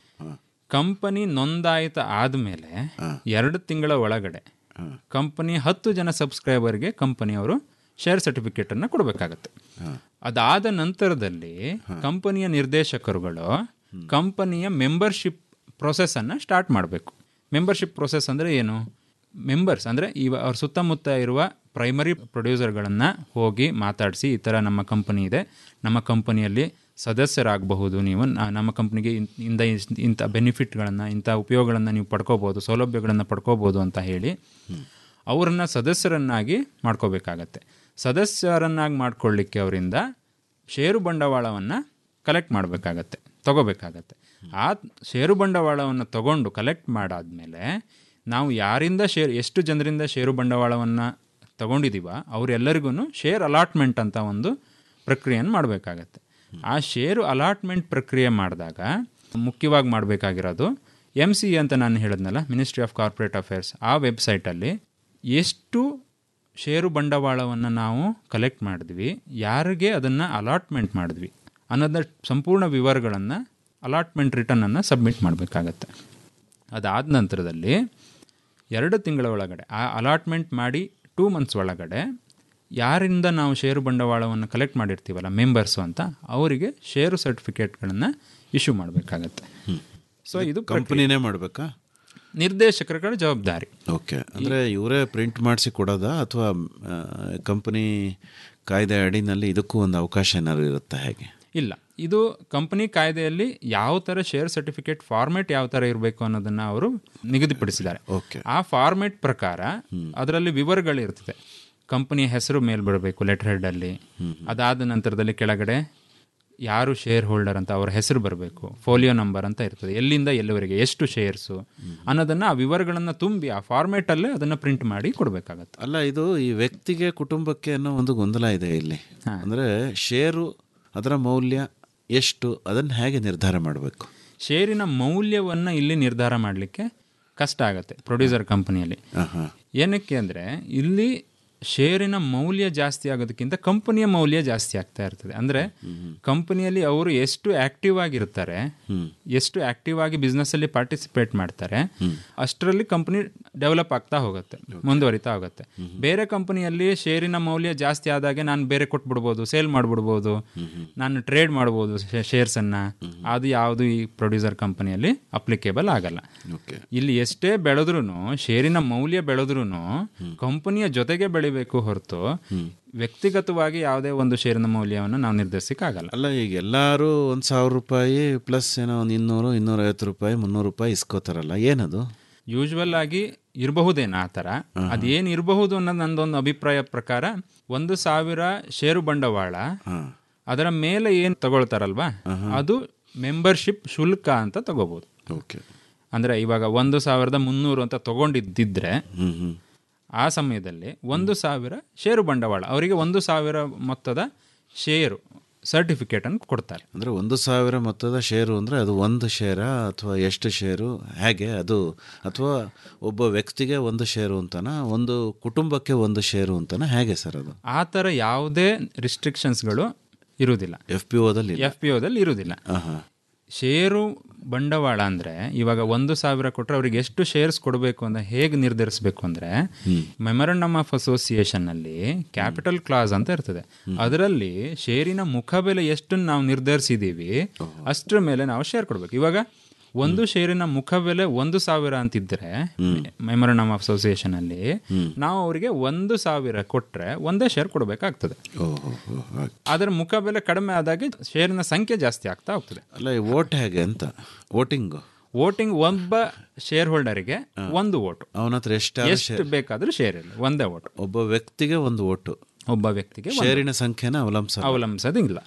I: ಕಂಪನಿ ನೋಂದಾಯಿತ ಆದಮೇಲೆ ಎರಡು ತಿಂಗಳ ಒಳಗಡೆ ಕಂಪನಿ ಹತ್ತು ಜನ ಸಬ್ಸ್ಕ್ರೈಬರ್ಗೆ ಕಂಪನಿಯವರು ಶೇರ್ ಸರ್ಟಿಫಿಕೇಟನ್ನು ಕೊಡಬೇಕಾಗತ್ತೆ ಅದಾದ ನಂತರದಲ್ಲಿ ಕಂಪನಿಯ ನಿರ್ದೇಶಕರುಗಳು ಕಂಪನಿಯ ಮೆಂಬರ್ಶಿಪ್ ಪ್ರೊಸೆಸನ್ನು ಸ್ಟಾರ್ಟ್ ಮಾಡಬೇಕು ಮೆಂಬರ್ಶಿಪ್ ಪ್ರೊಸೆಸ್ ಅಂದರೆ ಏನು ಮೆಂಬರ್ಸ್ ಅಂದರೆ ಇವ ಅವ್ರ ಸುತ್ತಮುತ್ತ ಇರುವ ಪ್ರೈಮರಿ ಪ್ರೊಡ್ಯೂಸರ್ಗಳನ್ನು ಹೋಗಿ ಮಾತಾಡಿಸಿ ಈ ಥರ ನಮ್ಮ ಕಂಪನಿ ಇದೆ ನಮ್ಮ ಕಂಪನಿಯಲ್ಲಿ ಸದಸ್ಯರಾಗಬಹುದು ನೀವು ನ- ನಮ್ಮ ಕಂಪ್ನಿಗೆ ಇನ್- ಇಂದ ಇಸ್- ಇಂಥ ಬೆನಿಫಿಟ್ಗಳನ್ನು ಇಂಥ ಉಪಯೋಗಗಳನ್ನು ನೀವು ಪಡ್ಕೋಬೋದು ಸೌಲಭ್ಯಗಳನ್ನು ಪಡ್ಕೋಬೋದು ಅಂತ ಹೇಳಿ ಅವರನ್ನು ಸದಸ್ಯರನ್ನಾಗಿ ಮಾಡ್ಕೋಬೇಕಾಗತ್ತೆ ಸದಸ್ಯರನ್ನಾಗಿ ಮಾಡ್ಕೊಳ್ಳಿಕ್ಕೆ ಅವರಿಂದ ಷೇರು ಬಂಡವಾಳವನ್ನು ಕಲೆಕ್ಟ್ ಮಾಡಬೇಕಾಗತ್ತೆ ತಗೋಬೇಕಾಗತ್ತೆ ಆ ಷೇರು ಬಂಡವಾಳವನ್ನು ತಗೊಂಡು ಕಲೆಕ್ಟ್ ಮಾಡಾದ್ಮೇಲೆ ನಾವು ಯಾರಿಂದ ಶೇರ್ ಎಷ್ಟು ಜನರಿಂದ ಷೇರು ಬಂಡವಾಳವನ್ನು ತಗೊಂಡಿದ್ದೀವ ಅವರೆಲ್ಲರಿಗೂ ಶೇರ್ ಅಲಾಟ್ಮೆಂಟ್ ಅಂತ ಒಂದು ಪ್ರಕ್ರಿಯೆಯನ್ನು ಮಾಡಬೇಕಾಗತ್ತೆ ಆ ಷೇರು ಅಲಾಟ್ಮೆಂಟ್ ಪ್ರಕ್ರಿಯೆ ಮಾಡಿದಾಗ ಮುಖ್ಯವಾಗಿ ಮಾಡಬೇಕಾಗಿರೋದು ಎಮ್ ಸಿ ಅಂತ ನಾನು ಹೇಳಿದ್ನಲ್ಲ ಮಿನಿಸ್ಟ್ರಿ ಆಫ್ ಕಾರ್ಪೊರೇಟ್ ಅಫೇರ್ಸ್ ಆ ವೆಬ್ಸೈಟಲ್ಲಿ ಎಷ್ಟು ಷೇರು ಬಂಡವಾಳವನ್ನು ನಾವು ಕಲೆಕ್ಟ್ ಮಾಡಿದ್ವಿ ಯಾರಿಗೆ ಅದನ್ನು ಅಲಾಟ್ಮೆಂಟ್ ಮಾಡಿದ್ವಿ ಅನ್ನೋದನ್ನ ಸಂಪೂರ್ಣ ವಿವರಗಳನ್ನು ಅಲಾಟ್ಮೆಂಟ್ ರಿಟರ್ನನ್ನು ಸಬ್ಮಿಟ್ ಮಾಡಬೇಕಾಗತ್ತೆ ಅದಾದ ನಂತರದಲ್ಲಿ ಎರಡು ತಿಂಗಳ ಒಳಗಡೆ ಆ ಅಲಾಟ್ಮೆಂಟ್ ಮಾಡಿ ಟೂ ಮಂತ್ಸ್ ಒಳಗಡೆ ಯಾರಿಂದ ನಾವು ಷೇರು ಬಂಡವಾಳವನ್ನು ಕಲೆಕ್ಟ್ ಮಾಡಿರ್ತೀವಲ್ಲ ಮೆಂಬರ್ಸು ಅಂತ ಅವರಿಗೆ ಷೇರು ಸರ್ಟಿಫಿಕೇಟ್ಗಳನ್ನು ಇಶ್ಯೂ ಮಾಡಬೇಕಾಗತ್ತೆ ಸೊ ಇದು
H: ಕಂಪನಿನೇ ಮಾಡಬೇಕಾ
I: ನಿರ್ದೇಶಕರುಗಳ ಜವಾಬ್ದಾರಿ
H: ಓಕೆ ಅಂದರೆ ಇವರೇ ಪ್ರಿಂಟ್ ಮಾಡಿಸಿ ಕೊಡೋದಾ ಅಥವಾ ಕಂಪನಿ ಕಾಯ್ದೆ ಅಡಿನಲ್ಲಿ ಇದಕ್ಕೂ ಒಂದು ಅವಕಾಶ ಏನಾದ್ರು ಇರುತ್ತಾ ಹೇಗೆ
I: ಇಲ್ಲ ಇದು ಕಂಪನಿ ಕಾಯ್ದೆಯಲ್ಲಿ ಯಾವ ಥರ ಶೇರ್ ಸರ್ಟಿಫಿಕೇಟ್ ಫಾರ್ಮೆಟ್ ಯಾವ ಥರ ಇರಬೇಕು ಅನ್ನೋದನ್ನು ಅವರು ನಿಗದಿಪಡಿಸಿದ್ದಾರೆ
H: ಓಕೆ
I: ಆ ಫಾರ್ಮೆಟ್ ಪ್ರಕಾರ ಅದರಲ್ಲಿ ವಿವರಗಳಿರ್ತದೆ ಕಂಪನಿಯ ಹೆಸರು ಮೇಲ್ ಬರಬೇಕು ಲೆಟರ್ ಹೆಡ್ಡಲ್ಲಿ ಅದಾದ ನಂತರದಲ್ಲಿ ಕೆಳಗಡೆ ಯಾರು ಶೇರ್ ಹೋಲ್ಡರ್ ಅಂತ ಅವರ ಹೆಸರು ಬರಬೇಕು ಫೋಲಿಯೋ ನಂಬರ್ ಅಂತ ಇರ್ತದೆ ಎಲ್ಲಿಂದ ಎಲ್ಲಿವರೆಗೆ ಎಷ್ಟು ಶೇರ್ಸು ಅನ್ನೋದನ್ನು ಆ ವಿವರಗಳನ್ನು ತುಂಬಿ ಆ ಫಾರ್ಮೇಟಲ್ಲೇ ಅದನ್ನು ಪ್ರಿಂಟ್ ಮಾಡಿ ಕೊಡಬೇಕಾಗತ್ತೆ
H: ಅಲ್ಲ ಇದು ಈ ವ್ಯಕ್ತಿಗೆ ಕುಟುಂಬಕ್ಕೆ ಅನ್ನೋ ಒಂದು ಗೊಂದಲ ಇದೆ ಇಲ್ಲಿ ಅಂದರೆ ಶೇರು ಅದರ ಮೌಲ್ಯ ಎಷ್ಟು ಅದನ್ನು ಹೇಗೆ ನಿರ್ಧಾರ ಮಾಡಬೇಕು
I: ಶೇರಿನ ಮೌಲ್ಯವನ್ನು ಇಲ್ಲಿ ನಿರ್ಧಾರ ಮಾಡಲಿಕ್ಕೆ ಕಷ್ಟ ಆಗುತ್ತೆ ಪ್ರೊಡ್ಯೂಸರ್ ಕಂಪನಿಯಲ್ಲಿ ಏನಕ್ಕೆ ಅಂದರೆ ಇಲ್ಲಿ ಶೇರಿನ ಮೌಲ್ಯ ಜಾಸ್ತಿ ಆಗೋದಕ್ಕಿಂತ ಕಂಪನಿಯ ಮೌಲ್ಯ ಜಾಸ್ತಿ ಆಗ್ತಾ ಇರ್ತದೆ ಅಂದರೆ ಕಂಪನಿಯಲ್ಲಿ ಅವರು ಎಷ್ಟು ಆಕ್ಟಿವ್ ಆಗಿರ್ತಾರೆ ಎಷ್ಟು ಆಕ್ಟಿವ್ ಆಗಿ ಬಿಸ್ನೆಸ್ಸಲ್ಲಿ ಪಾರ್ಟಿಸಿಪೇಟ್ ಮಾಡ್ತಾರೆ ಅಷ್ಟರಲ್ಲಿ ಕಂಪನಿ ಡೆವಲಪ್ ಆಗ್ತಾ ಹೋಗುತ್ತೆ ಮುಂದುವರಿತಾ ಹೋಗುತ್ತೆ ಬೇರೆ ಕಂಪನಿಯಲ್ಲಿ ಷೇರಿನ ಮೌಲ್ಯ ಜಾಸ್ತಿ ಆದಾಗೆ ನಾನು ಬೇರೆ ಕೊಟ್ಬಿಡ್ಬೋದು ಸೇಲ್ ಮಾಡ್ಬಿಡ್ಬೋದು ನಾನು ಟ್ರೇಡ್ ಮಾಡ್ಬೋದು ಶೇರ್ಸನ್ನು ಅದು ಯಾವುದು ಈ ಪ್ರೊಡ್ಯೂಸರ್ ಕಂಪನಿಯಲ್ಲಿ ಅಪ್ಲಿಕೇಬಲ್ ಆಗಲ್ಲ ಇಲ್ಲಿ ಎಷ್ಟೇ ಬೆಳೆದ್ರೂ ಷೇರಿನ ಮೌಲ್ಯ ಬೆಳೆದ್ರೂ ಕಂಪನಿಯ ಜೊತೆಗೆ ಬೆಳಿಬೇಕು ಹೊರತು ವ್ಯಕ್ತಿಗತವಾಗಿ ಯಾವುದೇ ಒಂದು ಷೇರಿನ ಮೌಲ್ಯವನ್ನು ನಾವು ನಿರ್ಧರಿಸಕ್ಕಾಗಲ್ಲ
H: ಅಲ್ಲ ಈಗ ಎಲ್ಲರೂ ಒಂದು ಸಾವಿರ ರೂಪಾಯಿ ಪ್ಲಸ್ ಏನೋ ಒಂದು ಇನ್ನೂರು ಇನ್ನೂರೈವತ್ತು ರೂಪಾಯಿ ಮುನ್ನೂರು ರೂಪಾಯಿ ಇಸ್ಕೋತಾರಲ್ಲ ಏನದು
I: ಯೂಶ್ವಲ್ ಆಗಿ ಇರಬಹುದೇನ ಆ ಥರ ಅದೇನು ಇರಬಹುದು ಅನ್ನೋದು ನಂದೊಂದು ಅಭಿಪ್ರಾಯ ಪ್ರಕಾರ ಒಂದು ಸಾವಿರ ಷೇರು ಬಂಡವಾಳ ಅದರ ಮೇಲೆ ಏನು ತಗೊಳ್ತಾರಲ್ವಾ ಅದು ಮೆಂಬರ್ಶಿಪ್ ಶುಲ್ಕ ಅಂತ ತಗೋಬಹುದು
H: ಓಕೆ
I: ಅಂದ್ರೆ ಇವಾಗ ಒಂದು ಸಾವಿರದ ಮುನ್ನೂರು ಅಂತ ತಗೊಂಡಿದ್ದಿದ್ರೆ ಆ ಸಮಯದಲ್ಲಿ ಒಂದು ಸಾವಿರ ಷೇರು ಬಂಡವಾಳ ಅವರಿಗೆ ಒಂದು ಸಾವಿರ ಮೊತ್ತದ ಷೇರು ಸರ್ಟಿಫಿಕೇಟ್ ಅನ್ನು ಕೊಡ್ತಾರೆ
H: ಅಂದರೆ ಒಂದು ಸಾವಿರ ಮೊತ್ತದ ಷೇರು ಅಂದರೆ ಅದು ಒಂದು ಶೇರಾ ಅಥವಾ ಎಷ್ಟು ಷೇರು ಹೇಗೆ ಅದು ಅಥವಾ ಒಬ್ಬ ವ್ಯಕ್ತಿಗೆ ಒಂದು ಷೇರು ಅಂತನಾ ಒಂದು ಕುಟುಂಬಕ್ಕೆ ಒಂದು ಷೇರು ಅಂತನಾ ಹೇಗೆ ಸರ್ ಅದು
I: ಆ ಥರ ಯಾವುದೇ ರಿಸ್ಟ್ರಿಕ್ಷನ್ಸ್ಗಳು ಇರುವುದಿಲ್ಲ
H: ಎಫ್ ಪಿ ಒದಲ್ಲಿ
I: ಎಫ್ ಪಿ ಒದಲ್ಲಿ ಇರುವುದಿಲ್ಲ ಷೇರು ಬಂಡವಾಳ ಅಂದರೆ ಇವಾಗ ಒಂದು ಸಾವಿರ ಕೊಟ್ಟರೆ ಅವ್ರಿಗೆ ಎಷ್ಟು ಶೇರ್ಸ್ ಕೊಡಬೇಕು ಅಂತ ಹೇಗೆ ನಿರ್ಧರಿಸಬೇಕು ಅಂದರೆ ಮೆಮೊರಂಡಮ್ ಆಫ್ ಅಸೋಸಿಯೇಷನ್ನಲ್ಲಿ ಕ್ಯಾಪಿಟಲ್ ಕ್ಲಾಸ್ ಅಂತ ಇರ್ತದೆ ಅದರಲ್ಲಿ ಷೇರಿನ ಮುಖಬೆಲೆ ಎಷ್ಟು ನಾವು ನಿರ್ಧರಿಸಿದ್ದೀವಿ ಅಷ್ಟರ ಮೇಲೆ ನಾವು ಶೇರ್ ಕೊಡಬೇಕು ಇವಾಗ ಒಂದು ಷೇರಿನ ಮುಖಬೆಲೆ ಒಂದು ಸಾವಿರ ಅಂತಿದ್ರೆ ಮೆಮೊರಂಡಮ್ ಆಫ್ ಅಸೋಸಿಯೇಷನ್ ಅಲ್ಲಿ ನಾವು ಅವರಿಗೆ ಒಂದು ಸಾವಿರ ಕೊಟ್ರೆ ಒಂದೇ ಶೇರ್ ಕೊಡಬೇಕಾಗ್ತದೆ ಅದರ ಮುಖಬೆಲೆ ಕಡಿಮೆ ಆದಾಗೆ ಶೇರಿನ ಸಂಖ್ಯೆ ಜಾಸ್ತಿ ಆಗ್ತಾ ಹೋಗ್ತದೆ
H: ಅಲ್ಲ ಈ ವೋಟ್ ಹೇಗೆ ಅಂತ ವೋಟಿಂಗು
I: ವೋಟಿಂಗ್ ಒಬ್ಬ ಶೇರ್ ಹೋಲ್ಡರ್ಗೆ ಒಂದು ವೋಟು
H: ಅವನ ಹತ್ರ ಎಷ್ಟಾದ್ರೂ
I: ಎಷ್ಟು ಬೇಕಾದ್ರೂ ಶೇರ್ ಇಲ್ಲ ಒಂದೇ ವೋಟ್
H: ಒಬ್ಬ ವ್ಯಕ್ತಿಗೆ ಒಂದು ಓಟು
I: ಒಬ್ಬ ವ್ಯಕ್ತಿಗೆ ಒಂದು
H: ಷೇರಿನ ಸಂಖ್ಯೆನ ಅವಲಂಬಿಸ
I: ಅವಲಂಬಿಸೋದಿಲ್ಲ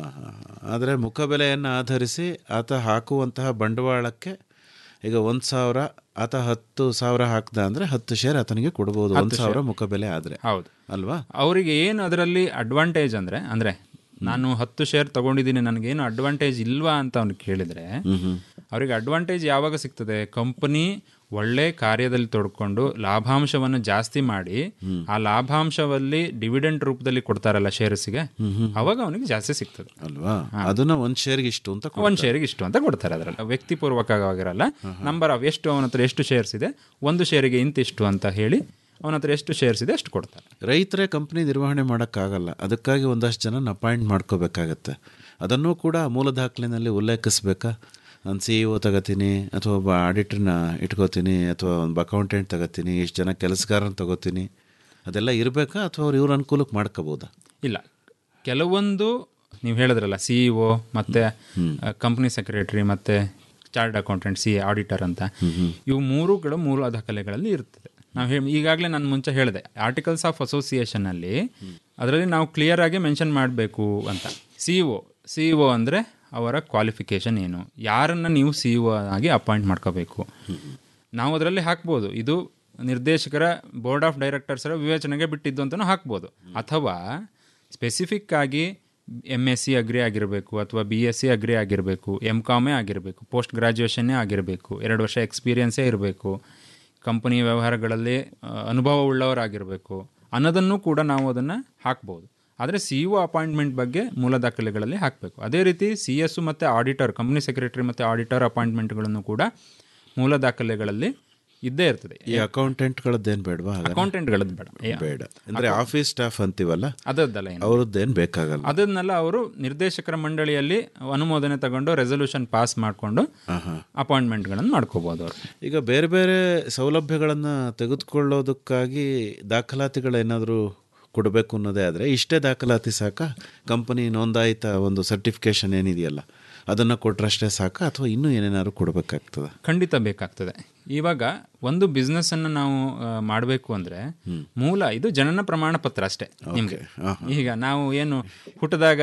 H: ಆದರೆ ಮುಖಬೆಲೆಯನ್ನು ಆಧರಿಸಿ ಆತ ಹಾಕುವಂತಹ ಬಂಡವಾಳಕ್ಕೆ ಈಗ ಒಂದು ಸಾವಿರ ಆತ ಹತ್ತು ಸಾವಿರ ಹಾಕ್ದ ಅಂದರೆ ಹತ್ತು ಶೇರ್ ಆತನಿಗೆ ಕೊಡ್ಬೋದು ಒಂದು ಸಾವಿರ ಮುಖಬೆಲೆ ಆದರೆ
I: ಹೌದು
H: ಅಲ್ವಾ
I: ಅವರಿಗೆ ಏನು ಅದರಲ್ಲಿ ಅಡ್ವಾಂಟೇಜ್ ಅಂದರೆ ಅಂದರೆ ನಾನು ಹತ್ತು ಶೇರ್ ತಗೊಂಡಿದ್ದೀನಿ ನನಗೇನು ಅಡ್ವಾಂಟೇಜ್ ಇಲ್ವಾ ಅಂತ ಅವ್ನು ಕೇಳಿದರೆ ಅವರಿಗೆ ಅಡ್ವಾಂಟೇಜ್ ಯಾವಾಗ ಸಿಗ್ತದೆ ಕಂಪನಿ ಒಳ್ಳೆ ಕಾರ್ಯದಲ್ಲಿ ತೊಡ್ಕೊಂಡು ಲಾಭಾಂಶವನ್ನು ಜಾಸ್ತಿ ಮಾಡಿ ಆ ಲಾಭಾಂಶದಲ್ಲಿ ಡಿವಿಡೆಂಟ್ ರೂಪದಲ್ಲಿ ಕೊಡ್ತಾರಲ್ಲ ಶೇರ್ಸ್ಗೆ ಅವಾಗ ಅವನಿಗೆ ಜಾಸ್ತಿ ಸಿಗ್ತದೆ
H: ಅಲ್ವಾ ಅದನ್ನ ಒಂದು ಶೇರ್ಗೆ ಇಷ್ಟು ಅಂತ ಕೊಡ್ತಾರೆ.
I: ಒಂದು ಶೇರಿಗೆ ಇಷ್ಟು ಅಂತ ಕೊಡ್ತಾರೆ ಅದರಲ್ಲಿ ವ್ಯಕ್ತಿಪೂರ್ವಕವಾಗಿರಲ್ಲ ನಂಬರ್ ಆಫ್ ಎಷ್ಟು ಅವನ ಹತ್ರ ಎಷ್ಟು ಶೇರ್ಸ್ ಇದೆ ಒಂದು ಶೇರಿಗೆ ಇಂತಿಷ್ಟು ಅಂತ ಹೇಳಿ ಅವನ ಹತ್ರ ಎಷ್ಟು ಶೇರ್ಸ್ ಇದೆ ಅಷ್ಟು ಕೊಡ್ತಾರೆ
H: ರೈತರೇ ಕಂಪ್ನಿ ನಿರ್ವಹಣೆ ಮಾಡೋಕ್ಕಾಗಲ್ಲ ಅದಕ್ಕಾಗಿ ಒಂದಷ್ಟು ಜನ ಅಪಾಯಿಂಟ್ ಮಾಡ್ಕೋಬೇಕಾಗತ್ತೆ ಅದನ್ನೂ ಕೂಡ ಮೂಲ ದಾಖಲೆನಲ್ಲಿ ಉಲ್ಲೇಖಿಸ್ಬೇಕಾ ನಾನು ಸಿ ಇ ಒ ತಗೋತೀನಿ ಅಥವಾ ಒಬ್ಬ ಆಡಿಟ್ರನ್ನ ಇಟ್ಕೋತೀನಿ ಅಥವಾ ಒಂದು ಅಕೌಂಟೆಂಟ್ ತಗೋತೀನಿ ಇಷ್ಟು ಜನ ಕೆಲಸಗಾರನ ತಗೋತೀನಿ ಅದೆಲ್ಲ ಇರಬೇಕಾ ಅಥವಾ ಅವ್ರು ಇವ್ರ ಅನುಕೂಲಕ್ಕೆ ಮಾಡ್ಕೋಬೋದಾ
I: ಇಲ್ಲ ಕೆಲವೊಂದು ನೀವು ಹೇಳಿದ್ರಲ್ಲ ಸಿ ಇ ಒ ಮತ್ತು ಕಂಪ್ನಿ ಸೆಕ್ರೆಟರಿ ಮತ್ತು ಚಾರ್ಟ್ ಅಕೌಂಟೆಂಟ್ ಸಿ ಆಡಿಟರ್ ಅಂತ ಇವು ಮೂರುಗಳು ಮೂಲ ದಾಖಲೆಗಳಲ್ಲಿ ಇರ್ತದೆ ನಾವು ಹೇಳಿ ಈಗಾಗಲೇ ನಾನು ಮುಂಚೆ ಹೇಳಿದೆ ಆರ್ಟಿಕಲ್ಸ್ ಆಫ್ ಅಸೋಸಿಯೇಷನಲ್ಲಿ ಅದರಲ್ಲಿ ನಾವು ಕ್ಲಿಯರ್ ಆಗಿ ಮೆನ್ಷನ್ ಮಾಡಬೇಕು ಅಂತ ಸಿ ಒ ಸಿ ಒ ಅಂದರೆ ಅವರ ಕ್ವಾಲಿಫಿಕೇಷನ್ ಏನು ಯಾರನ್ನು ನೀವು ಸಿ ಒ ಆಗಿ ಅಪಾಯಿಂಟ್ ಮಾಡ್ಕೋಬೇಕು ನಾವು ಅದರಲ್ಲಿ ಹಾಕ್ಬೋದು ಇದು ನಿರ್ದೇಶಕರ ಬೋರ್ಡ್ ಆಫ್ ಡೈರೆಕ್ಟರ್ಸರ ವಿವೇಚನೆಗೆ ಬಿಟ್ಟಿದ್ದು ಅಂತಲೂ ಹಾಕ್ಬೋದು ಅಥವಾ ಸ್ಪೆಸಿಫಿಕ್ ಆಗಿ ಎಮ್ ಎಸ್ ಸಿ ಅಗ್ರಿ ಆಗಿರಬೇಕು ಅಥವಾ ಬಿ ಎಸ್ ಸಿ ಅಗ್ರಿ ಆಗಿರಬೇಕು ಎಮ್ ಕಾಮೇ ಆಗಿರಬೇಕು ಪೋಸ್ಟ್ ಗ್ರಾಜ್ಯುಯೇಷನ್ನೇ ಆಗಿರಬೇಕು ಎರಡು ವರ್ಷ ಎಕ್ಸ್ಪೀರಿಯನ್ಸೇ ಇರಬೇಕು ಕಂಪನಿ ವ್ಯವಹಾರಗಳಲ್ಲಿ ಆ, ಅನುಭವ ಉಳ್ಳವರಾಗಿರಬೇಕು ಅನ್ನೋದನ್ನು ಕೂಡ ನಾವು ಅದನ್ನು ಹಾಕ್ಬೋದು ಆದರೆ ಸಿ ಒ ಅಪಾಯಿಂಟ್ಮೆಂಟ್ ಬಗ್ಗೆ ಮೂಲ ದಾಖಲೆಗಳಲ್ಲಿ ಹಾಕಬೇಕು ಅದೇ ರೀತಿ ಸಿ ಎಸ್ ಮತ್ತು ಆಡಿಟರ್ ಕಂಪ್ನಿ ಸೆಕ್ರೆಟರಿ ಮತ್ತು ಆಡಿಟರ್ ಅಪಾಯಿಂಟ್ಮೆಂಟ್ಗಳನ್ನು ಕೂಡ ಮೂಲ ದಾಖಲೆಗಳಲ್ಲಿ ಇದ್ದೇ ಇರ್ತದೆ
H: ಈ ಅಕೌಂಟೆಂಟ್ಗಳದ್ದೇನು ಬೇಡವಾ
I: ಅಕೌಂಟೆಂಟ್ಗಳದ್ದು ಬೇಡ
H: ಬೇಡ ಅಂದರೆ ಆಫೀಸ್ ಸ್ಟಾಫ್ ಅಂತೀವಲ್ಲ
I: ಅದದ್ದಲ್ಲ ಏನು
H: ಅವ್ರದ್ದೇನು ಬೇಕಾಗಲ್ಲ
I: ಅದನ್ನೆಲ್ಲ ಅವರು ನಿರ್ದೇಶಕರ ಮಂಡಳಿಯಲ್ಲಿ ಅನುಮೋದನೆ ತಗೊಂಡು ರೆಸೊಲ್ಯೂಷನ್ ಪಾಸ್ ಮಾಡಿಕೊಂಡು ಅಪಾಯಿಂಟ್ಮೆಂಟ್ಗಳನ್ನು ಮಾಡ್ಕೋಬಹುದು ಅವರು
H: ಈಗ ಬೇರೆ ಬೇರೆ ಸೌಲಭ್ಯಗಳನ್ನು ತೆಗೆದುಕೊಳ್ಳೋದಕ್ಕಾಗಿ ದಾಖಲಾತಿಗಳೇನಾದರೂ ಕೊಡಬೇಕು ಅನ್ನೋದೇ ಆದರೆ ಇಷ್ಟೇ ದಾಖಲಾತಿ ಸಾಕ ಕಂಪನಿ ನೋಂದಾಯಿತ ಒಂದು ಸರ್ಟಿಫಿಕೇಶನ್ ಏನಿದೆಯಲ್ಲ ಅದನ್ನು ಕೊಟ್ಟರಷ್ಟೇ ಸಾಕ ಅಥವಾ ಇನ್ನೂ ಏನೇನಾದ್ರು ಕೊಡಬೇಕಾಗ್ತದೆ
I: ಖಂಡಿತ ಬೇಕಾಗ್ತದೆ ಇವಾಗ ಒಂದು ಬಿಸ್ನೆಸ್ ಅನ್ನು ನಾವು ಮಾಡಬೇಕು ಅಂದ್ರೆ ಮೂಲ ಇದು ಜನನ ಪ್ರಮಾಣ ಪತ್ರ ಅಷ್ಟೇ ನಿಮ್ಗೆ ಈಗ ನಾವು ಏನು ಹುಟ್ಟದಾಗ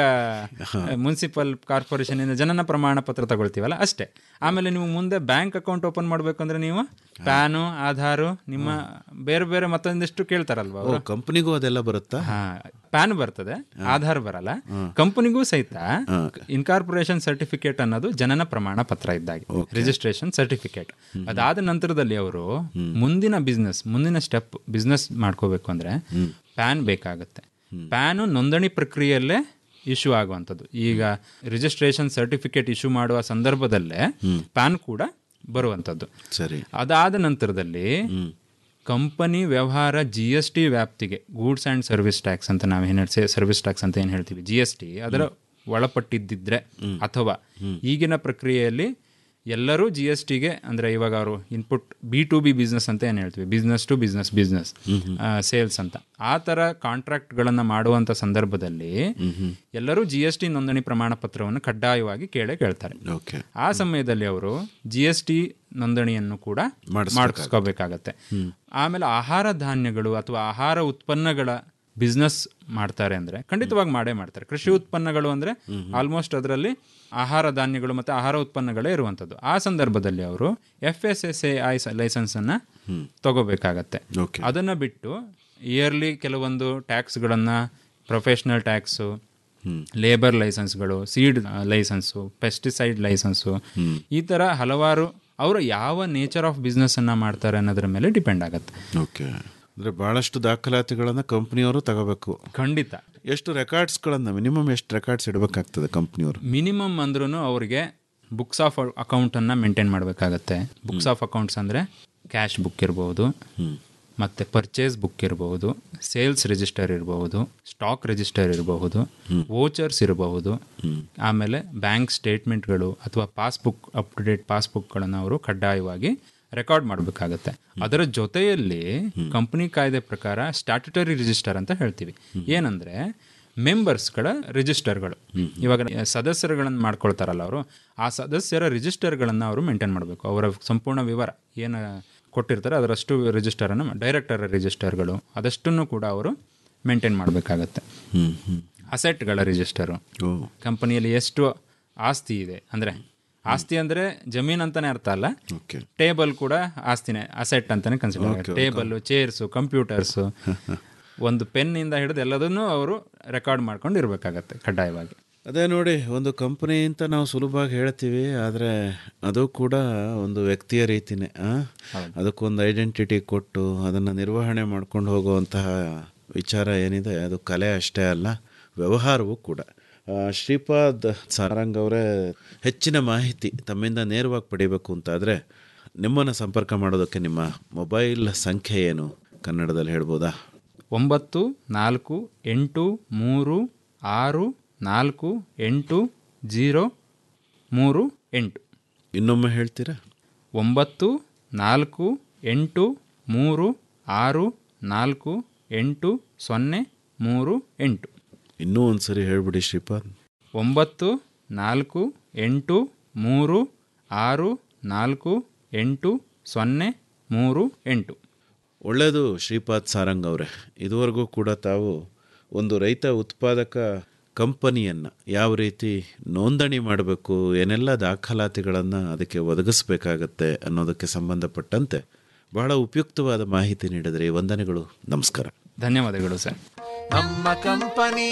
I: ಮುನ್ಸಿಪಲ್ ಕಾರ್ಪೊರೇಷನ್ ಜನನ ಪ್ರಮಾಣ ಪತ್ರ ತಗೊಳ್ತೀವಲ್ಲ ಅಷ್ಟೇ ಆಮೇಲೆ ನೀವು ಮುಂದೆ ಬ್ಯಾಂಕ್ ಅಕೌಂಟ್ ಓಪನ್ ಮಾಡಬೇಕು ಅಂದ್ರೆ ನೀವು ಪ್ಯಾನು ಆಧಾರು ನಿಮ್ಮ ಬೇರೆ ಬೇರೆ ಮತ್ತೊಂದಿಷ್ಟು ಕೇಳ್ತಾರಲ್ವಾ ಅವರು
H: ಕಂಪನಿಗೂ ಅದೆಲ್ಲ ಬರುತ್ತಾ
I: ಹಾ ಪ್ಯಾನ್ ಬರ್ತದೆ ಆಧಾರ್ ಬರಲ್ಲ ಕಂಪನಿಗೂ ಸಹಿತ ಇನ್ಕಾರ್ಪೊರೇಷನ್ ಸರ್ಟಿಫಿಕೇಟ್ ಅನ್ನೋದು ಜನನ ಪ್ರಮಾಣ ಪತ್ರ ಇದ್ದಾಗೆ ರಿಜಿಸ್ಟ್ರೇಷನ್ ಸರ್ಟಿಫಿಕೇಟ್ ಅದಾದ ನಂತರದಲ್ಲಿ ಅವರು ಮುಂದಿನ ಬಿಸ್ನೆಸ್ ಮುಂದಿನ ಸ್ಟೆಪ್ ಬಿಸ್ನೆಸ್ ಮಾಡ್ಕೋಬೇಕು ಅಂದ್ರೆ ಪ್ಯಾನ್ ಬೇಕಾಗುತ್ತೆ ಪ್ಯಾನು ನೋಂದಣಿ ಪ್ರಕ್ರಿಯೆಯಲ್ಲೇ ಇಶ್ಯೂ ಆಗುವಂಥದ್ದು ಈಗ ರಿಜಿಸ್ಟ್ರೇಷನ್ ಸರ್ಟಿಫಿಕೇಟ್ ಇಶ್ಯೂ ಮಾಡುವ ಸಂದರ್ಭದಲ್ಲೇ ಪ್ಯಾನ್ ಕೂಡ ಬರುವಂಥದ್ದು
H: ಸರಿ
I: ಅದಾದ ನಂತರದಲ್ಲಿ ಕಂಪನಿ ವ್ಯವಹಾರ ಜಿ ಎಸ್ ಟಿ ವ್ಯಾಪ್ತಿಗೆ ಗೂಡ್ಸ್ ಆ್ಯಂಡ್ ಸರ್ವಿಸ್ ಟ್ಯಾಕ್ಸ್ ಅಂತ ನಾವು ಏನು ಹೇಳಿ ಸರ್ವಿಸ್ ಟ್ಯಾಕ್ಸ್ ಅಂತ ಏನು ಹೇಳ್ತೀವಿ ಜಿ ಎಸ್ ಟಿ ಅದರ ಒಳಪಟ್ಟಿದ್ದಿದ್ರೆ ಅಥವಾ ಈಗಿನ ಪ್ರಕ್ರಿಯೆಯಲ್ಲಿ ಎಲ್ಲರೂ ಜಿ ಎಸ್ ಟಿಗೆ ಅಂದರೆ ಇವಾಗ ಅವರು input B to B business ಅಂತ ಏನು ಹೇಳ್ತೀವಿ business to business business sales ಅಂತ ಆ ಥರ ಕಾಂಟ್ರಾಕ್ಟ್ಗಳನ್ನು ಮಾಡುವಂಥ ಸಂದರ್ಭದಲ್ಲಿ ಎಲ್ಲರೂ ಜಿ ಎಸ್ ಟಿ ನೋಂದಣಿ ಪ್ರಮಾಣ ಪತ್ರವನ್ನು ಕಡ್ಡಾಯವಾಗಿ ಕೇಳೇ ಕೇಳ್ತಾರೆ
H: ಓಕೆ
I: ಆ ಸಮಯದಲ್ಲಿ ಅವರು ಜಿ ಎಸ್ ಟಿ ನೋಂದಣಿಯನ್ನು ಕೂಡ ಮಾಡಿಸ್ಕೋಬೇಕಾಗತ್ತೆ ಆಮೇಲೆ ಆಹಾರ ಧಾನ್ಯಗಳು ಅಥವಾ ಆಹಾರ ಉತ್ಪನ್ನಗಳ ಬಿಸ್ನೆಸ್ ಮಾಡ್ತಾರೆ ಅಂದ್ರೆ ಖಂಡಿತವಾಗಿ ಮಾಡೇ ಮಾಡ್ತಾರೆ ಕೃಷಿ ಉತ್ಪನ್ನಗಳು ಅಂದ್ರೆ ಆಲ್ಮೋಸ್ಟ್ ಅದರಲ್ಲಿ ಆಹಾರ ಧಾನ್ಯಗಳು ಮತ್ತೆ ಆಹಾರ ಉತ್ಪನ್ನಗಳೇ ಇರುವಂಥದ್ದು ಆ ಸಂದರ್ಭದಲ್ಲಿ ಅವರು F S S A I licence ಅನ್ನ ತಗೋಬೇಕಾಗತ್ತೆ
H: Okay.
I: ಅದನ್ನ ಬಿಟ್ಟು ಇಯರ್ಲಿ ಕೆಲವೊಂದು ಟ್ಯಾಕ್ಸ್ಗಳನ್ನ ಪ್ರೊಫೆಷನಲ್ ಟ್ಯಾಕ್ಸು ಲೇಬರ್ ಲೈಸೆನ್ಸ್ಗಳು ಸೀಡ್ ಲೈಸೆನ್ಸು ಪೆಸ್ಟಿಸೈಡ್ ಲೈಸೆನ್ಸು ಈ ಥರ ಹಲವಾರು ಅವರು ಯಾವ ನೇಚರ್ ಆಫ್ ಬಿಸ್ನೆಸ್ ಅನ್ನ ಮಾಡ್ತಾರೆ ಅನ್ನೋದ್ರ ಮೇಲೆ ಡಿಪೆಂಡ್ ಆಗುತ್ತೆ
H: ಓಕೆ ಅಂದರೆ ಭಾಳಷ್ಟು ದಾಖಲಾತಿಗಳನ್ನು ಕಂಪ್ನಿಯವರು ತಗೋಬೇಕು
I: ಖಂಡಿತ
H: ಎಷ್ಟು ರೆಕಾರ್ಡ್ಸ್ಗಳನ್ನು ಮಿನಿಮಮ್ ಎಷ್ಟು ರೆಕಾರ್ಡ್ಸ್ ಇಡಬೇಕಾಗ್ತದೆ ಕಂಪ್ನಿಯವರು
I: ಮಿನಿಮಮ್ ಅಂದ್ರೂ ಅವರಿಗೆ ಬುಕ್ಸ್ ಆಫ್ ಅಕೌಂಟನ್ನು ಮೇಂಟೈನ್ ಮಾಡಬೇಕಾಗತ್ತೆ ಬುಕ್ಸ್ ಆಫ್ ಅಕೌಂಟ್ಸ್ ಅಂದರೆ ಕ್ಯಾಶ್ ಬುಕ್ ಇರ್ಬೋದು ಮತ್ತು ಪರ್ಚೇಸ್ ಬುಕ್ ಇರಬಹುದು ಸೇಲ್ಸ್ ರಿಜಿಸ್ಟರ್ ಇರಬಹುದು ಸ್ಟಾಕ್ ರಿಜಿಸ್ಟರ್ ಇರಬಹುದು ವೋಚರ್ಸ್ ಇರಬಹುದು ಆಮೇಲೆ ಬ್ಯಾಂಕ್ ಸ್ಟೇಟ್ಮೆಂಟ್ಗಳು ಅಥವಾ ಪಾಸ್ಬುಕ್ ಅಪ್ ಟು ಡೇಟ್ ಪಾಸ್ಬುಕ್ಗಳನ್ನು ಅವರು ಕಡ್ಡಾಯವಾಗಿ ರೆಕಾರ್ಡ್ ಮಾಡಬೇಕಾಗತ್ತೆ ಅದರ ಜೊತೆಯಲ್ಲಿ ಕಂಪನಿ ಕಾಯ್ದೆ ಪ್ರಕಾರ ಸ್ಟ್ಯಾಟ್ಯುಟರಿ ರಿಜಿಸ್ಟರ್ ಅಂತ ಹೇಳ್ತೀವಿ ಏನಂದ್ರೆ ಮೆಂಬರ್ಸ್ಗಳ ರಿಜಿಸ್ಟರ್ಗಳು ಇವಾಗ ಸದಸ್ಯರುಗಳನ್ನು ಮಾಡ್ಕೊಳ್ತಾರಲ್ಲ ಅವರು ಆ ಸದಸ್ಯರ ರಿಜಿಸ್ಟರ್ಗಳನ್ನು ಅವರು ಮೇಂಟೈನ್ ಮಾಡಬೇಕು ಅವರ ಸಂಪೂರ್ಣ ವಿವರ ಏನು ಕೊಟ್ಟಿರ್ತಾರೆ ಅದರಷ್ಟು ರಿಜಿಸ್ಟರನ್ನು ಡೈರೆಕ್ಟರ್ ರಿಜಿಸ್ಟರ್ಗಳು ಅದಷ್ಟನ್ನು ಕೂಡ ಅವರು ಮೇಂಟೈನ್ ಮಾಡಬೇಕಾಗತ್ತೆ ಅಸೆಟ್ಗಳ ರಿಜಿಸ್ಟರು ಕಂಪನಿಯಲ್ಲಿ ಎಷ್ಟು ಆಸ್ತಿ ಇದೆ ಅಂದರೆ ಆಸ್ತಿ ಅಂದರೆ ಜಮೀನ್ ಅಂತಾನೆ ಅರ್ಥ ಅಲ್ಲ
H: ಓಕೆ
I: ಟೇಬಲ್ ಕೂಡ ಆಸ್ತಿನೇ ಅಸೆಟ್ ಅಂತಾನೆ consider
H: Okay,
I: table chairs computers ಒಂದು ಪೆನ್ನಿಂದ ಹಿಡಿದು ಎಲ್ಲದನ್ನೂ ಅವರು ರೆಕಾರ್ಡ್ ಮಾಡ್ಕೊಂಡು ಇರಬೇಕಾಗತ್ತೆ ಕಡ್ಡಾಯವಾಗಿ
H: ಅದೇ ನೋಡಿ ಒಂದು ಕಂಪನಿ ಅಂತ ನಾವು ಸುಲಭವಾಗಿ ಹೇಳ್ತೀವಿ ಆದರೆ ಅದು ಕೂಡ ಒಂದು ವ್ಯಕ್ತಿಯ ರೀತಿನೇ ಆ? ಅದಕ್ಕೊಂದು ಐಡೆಂಟಿಟಿ ಕೊಟ್ಟು ಅದನ್ನು ನಿರ್ವಹಣೆ ಮಾಡ್ಕೊಂಡು ಹೋಗುವಂತಹ ವಿಚಾರ ಏನಿದೆ ಅದು ಕಲೆ ಅಷ್ಟೇ ಅಲ್ಲ ವ್ಯವಹಾರವೂ ಕೂಡ ಆ, ಶ್ರೀಪಾದ್ ಸಾರಂಗ್ ಅವರೇ ಹೆಚ್ಚಿನ ಮಾಹಿತಿ ತಮ್ಮಿಂದ ನೇರವಾಗಿ ಪಡಿಬೇಕು ಅಂತಾದರೆ ನಿಮ್ಮನ್ನು ಸಂಪರ್ಕ ಮಾಡೋದಕ್ಕೆ ನಿಮ್ಮ ಮೊಬೈಲ್ ಸಂಖ್ಯೆ ಏನು ಕನ್ನಡದಲ್ಲಿ ಹೇಳ್ಬೋದಾ
I: ಒಂಬತ್ತು ನಾಲ್ಕು ಎಂಟು ಮೂರು ಆರು ನಾಲ್ಕು ಎಂಟು ಜೀರೋ ಮೂರು ಎಂಟು
H: ಇನ್ನೊಮ್ಮೆ ಹೇಳ್ತೀರಾ
I: ಒಂಬತ್ತು ನಾಲ್ಕು ಎಂಟು ಮೂರು ಆರು ನಾಲ್ಕು ಎಂಟು ಸೊನ್ನೆ ಮೂರು ಎಂಟು
H: ಇನ್ನೂ ಒಂದು ಸರಿ ಹೇಳ್ಬಿಡಿ ಶ್ರೀಪಾದ್
I: ಒಂಬತ್ತು ನಾಲ್ಕು ಎಂಟು ಮೂರು ಆರು ನಾಲ್ಕು ಎಂಟು ಸೊನ್ನೆ ಮೂರು ಎಂಟು
H: ಒಳ್ಳೆಯದು ಶ್ರೀಪಾದ್ ಸಾರಂಗ್ ಅವರೇ ಇದುವರೆಗೂ ಕೂಡ ತಾವು ಒಂದು ರೈತ ಉತ್ಪಾದಕ ಕಂಪನಿಯನ್ನು ಯಾವ ರೀತಿ ನೋಂದಣಿ ಮಾಡಬೇಕು ಏನೆಲ್ಲ ದಾಖಲಾತಿಗಳನ್ನು ಅದಕ್ಕೆ ಒದಗಿಸ್ಬೇಕಾಗತ್ತೆ ಅನ್ನೋದಕ್ಕೆ ಸಂಬಂಧಪಟ್ಟಂತೆ ಬಹಳ ಉಪಯುಕ್ತವಾದ ಮಾಹಿತಿ ನೀಡಿದರೆ ವಂದನೆಗಳು ನಮಸ್ಕಾರ
I: ಧನ್ಯವಾದಗಳು ಸರ್
F: ನಮ್ಮ ಕಂಪನಿ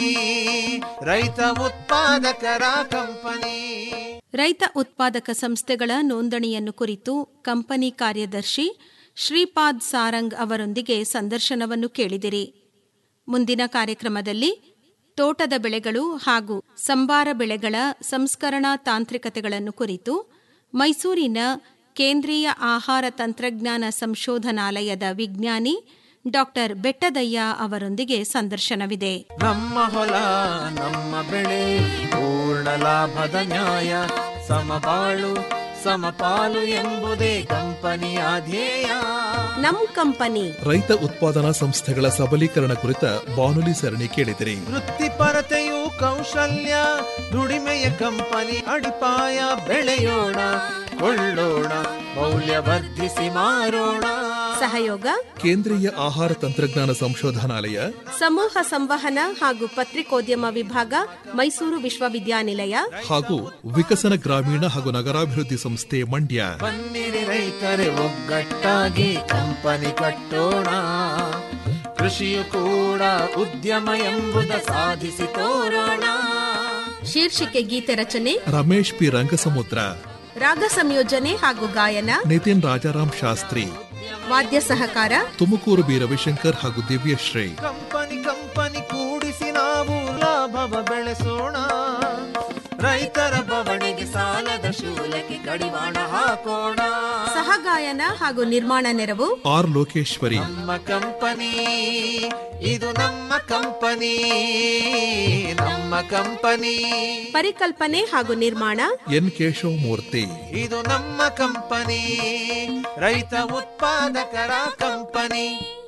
F: ರೈತ ಉತ್ಪಾದಕರ ಕಂಪನಿ
G: ರೈತ ಉತ್ಪಾದಕ ಸಂಸ್ಥೆಗಳ ನೋಂದಣಿಯನ್ನು ಕುರಿತು ಕಂಪನಿ ಕಾರ್ಯದರ್ಶಿ ಶ್ರೀಪಾದ್ ಸಾರಂಗ್ ಅವರೊಂದಿಗೆ ಸಂದರ್ಶನವನ್ನು ಕೇಳಿದಿರಿ ಮುಂದಿನ ಕಾರ್ಯಕ್ರಮದಲ್ಲಿ ತೋಟದ ಬೆಳೆಗಳು ಹಾಗೂ ಸಂಬಾರ ಬೆಳೆಗಳ ಸಂಸ್ಕರಣಾ ತಾಂತ್ರಿಕತೆಗಳನ್ನು ಕುರಿತು ಮೈಸೂರಿನ ಕೇಂದ್ರೀಯ ಆಹಾರ ತಂತ್ರಜ್ಞಾನ ಸಂಶೋಧನಾಲಯದ ವಿಜ್ಞಾನಿ ಡಾಕ್ಟರ್ ಬೆಟ್ಟದಯ್ಯ ಅವರೊಂದಿಗೆ ಸಂದರ್ಶನವಿದೆ
F: ನಮ್ಮ ಹೊಲ ನಮ್ಮ ಬೆಳೆ ಪೂರ್ಣ ಲಾಭದ ನ್ಯಾಯ ಸಮಬಾಳು ಸಮಪಾಲು ಎಂಬುದೇ ಕಂಪನಿಯ ಧ್ಯೇಯ
D: ನಮ್ ಕಂಪನಿ
E: ರೈತ ಉತ್ಪಾದನಾ ಸಂಸ್ಥೆಗಳ ಸಬಲೀಕರಣ ಕುರಿತ ಬಾನುಲಿ ಸರಣಿ ಕೇಳಿದಿರಿ
F: ವೃತ್ತಿಪರತೆಯು ಕೌಶಲ್ಯ ದುಡಿಮೆಯ ಕಂಪನಿ ಅಡಿಪಾಯ ಬೆಳೆಯೋಣ ಕೊಳ್ಳೋಣ ಮೌಲ್ಯವರ್ಧಿಸಿ ಮಾರೋಣ
D: ಸಹಯೋಗ
E: ಕೇಂದ್ರೀಯ ಆಹಾರ ತಂತ್ರಜ್ಞಾನ ಸಂಶೋಧನಾಲಯ
D: ಸಮೂಹ ಸಂವಹನ ಹಾಗೂ ಪತ್ರಿಕೋದ್ಯಮ ವಿಭಾಗ ಮೈಸೂರು ವಿಶ್ವವಿದ್ಯಾನಿಲಯ
E: ಹಾಗೂ ವಿಕಸನ ಗ್ರಾಮೀಣ ಹಾಗೂ ನಗರಾಭಿವೃದ್ಧಿ ಸಂಸ್ಥೆ ಮಂಡ್ಯ
F: ಬನ್ನಿರಿ ರೈತರೆ ಒಗ್ಗಟ್ಟಾಗಿ ಕಂಪನಿ ಕಟ್ಟೋಣ ಕೃಷಿಯು ಕೂಡ ಉದ್ಯಮ ಎಂಬುದ ಸಾಧಿಸಿ ತೋರೋಣ
D: ಶೀರ್ಷಿಕೆ ಗೀತೆ ರಚನೆ
E: ರಮೇಶ್ ಪಿ ರಂಗಸಮುದ್ರ
D: ರಾಗ ಸಂಯೋಜನೆ ಹಾಗೂ ಗಾಯನ
E: ನಿತಿನ್ ರಾಜಾರಾಮ್ ಶಾಸ್ತ್ರಿ
D: ವಾದ್ಯ ಸಹಕಾರ
E: ತುಮಕೂರು ಬಿ ರವಿಶಂಕರ್ ಹಾಗೂ ದಿವ್ಯಶ್ರೀ
F: ಕಂಪನಿ ಕಂಪನಿ ಕೂಡಿಸಿ ನಾವು ಲಾಭವ ಬೆಳೆಸೋಣ ರೈತರ ಬವಣೆಗೆ ಸಾಲದ ತ್ರಿಶೂಲಕ್ಕೆ ಕಡಿವಾಣ ಹಾಕೋಣ
D: ಸಹಗಾಯನ ಹಾಗೂ ನಿರ್ಮಾಣ ನೆರವು
E: ಆರ್ ಲೋಕೇಶ್ವರಿ
F: ನಮ್ಮ ಕಂಪನಿ ಇದು ನಮ್ಮ ಕಂಪನಿ ನಮ್ಮ ಕಂಪನಿ
D: ಪರಿಕಲ್ಪನೆ ಹಾಗೂ ನಿರ್ಮಾಣ
E: ಎನ್ ಕೇಶವಮೂರ್ತಿ
F: ಇದು ನಮ್ಮ ಕಂಪನಿ ರೈತ ಉತ್ಪಾದಕರ ಕಂಪನಿ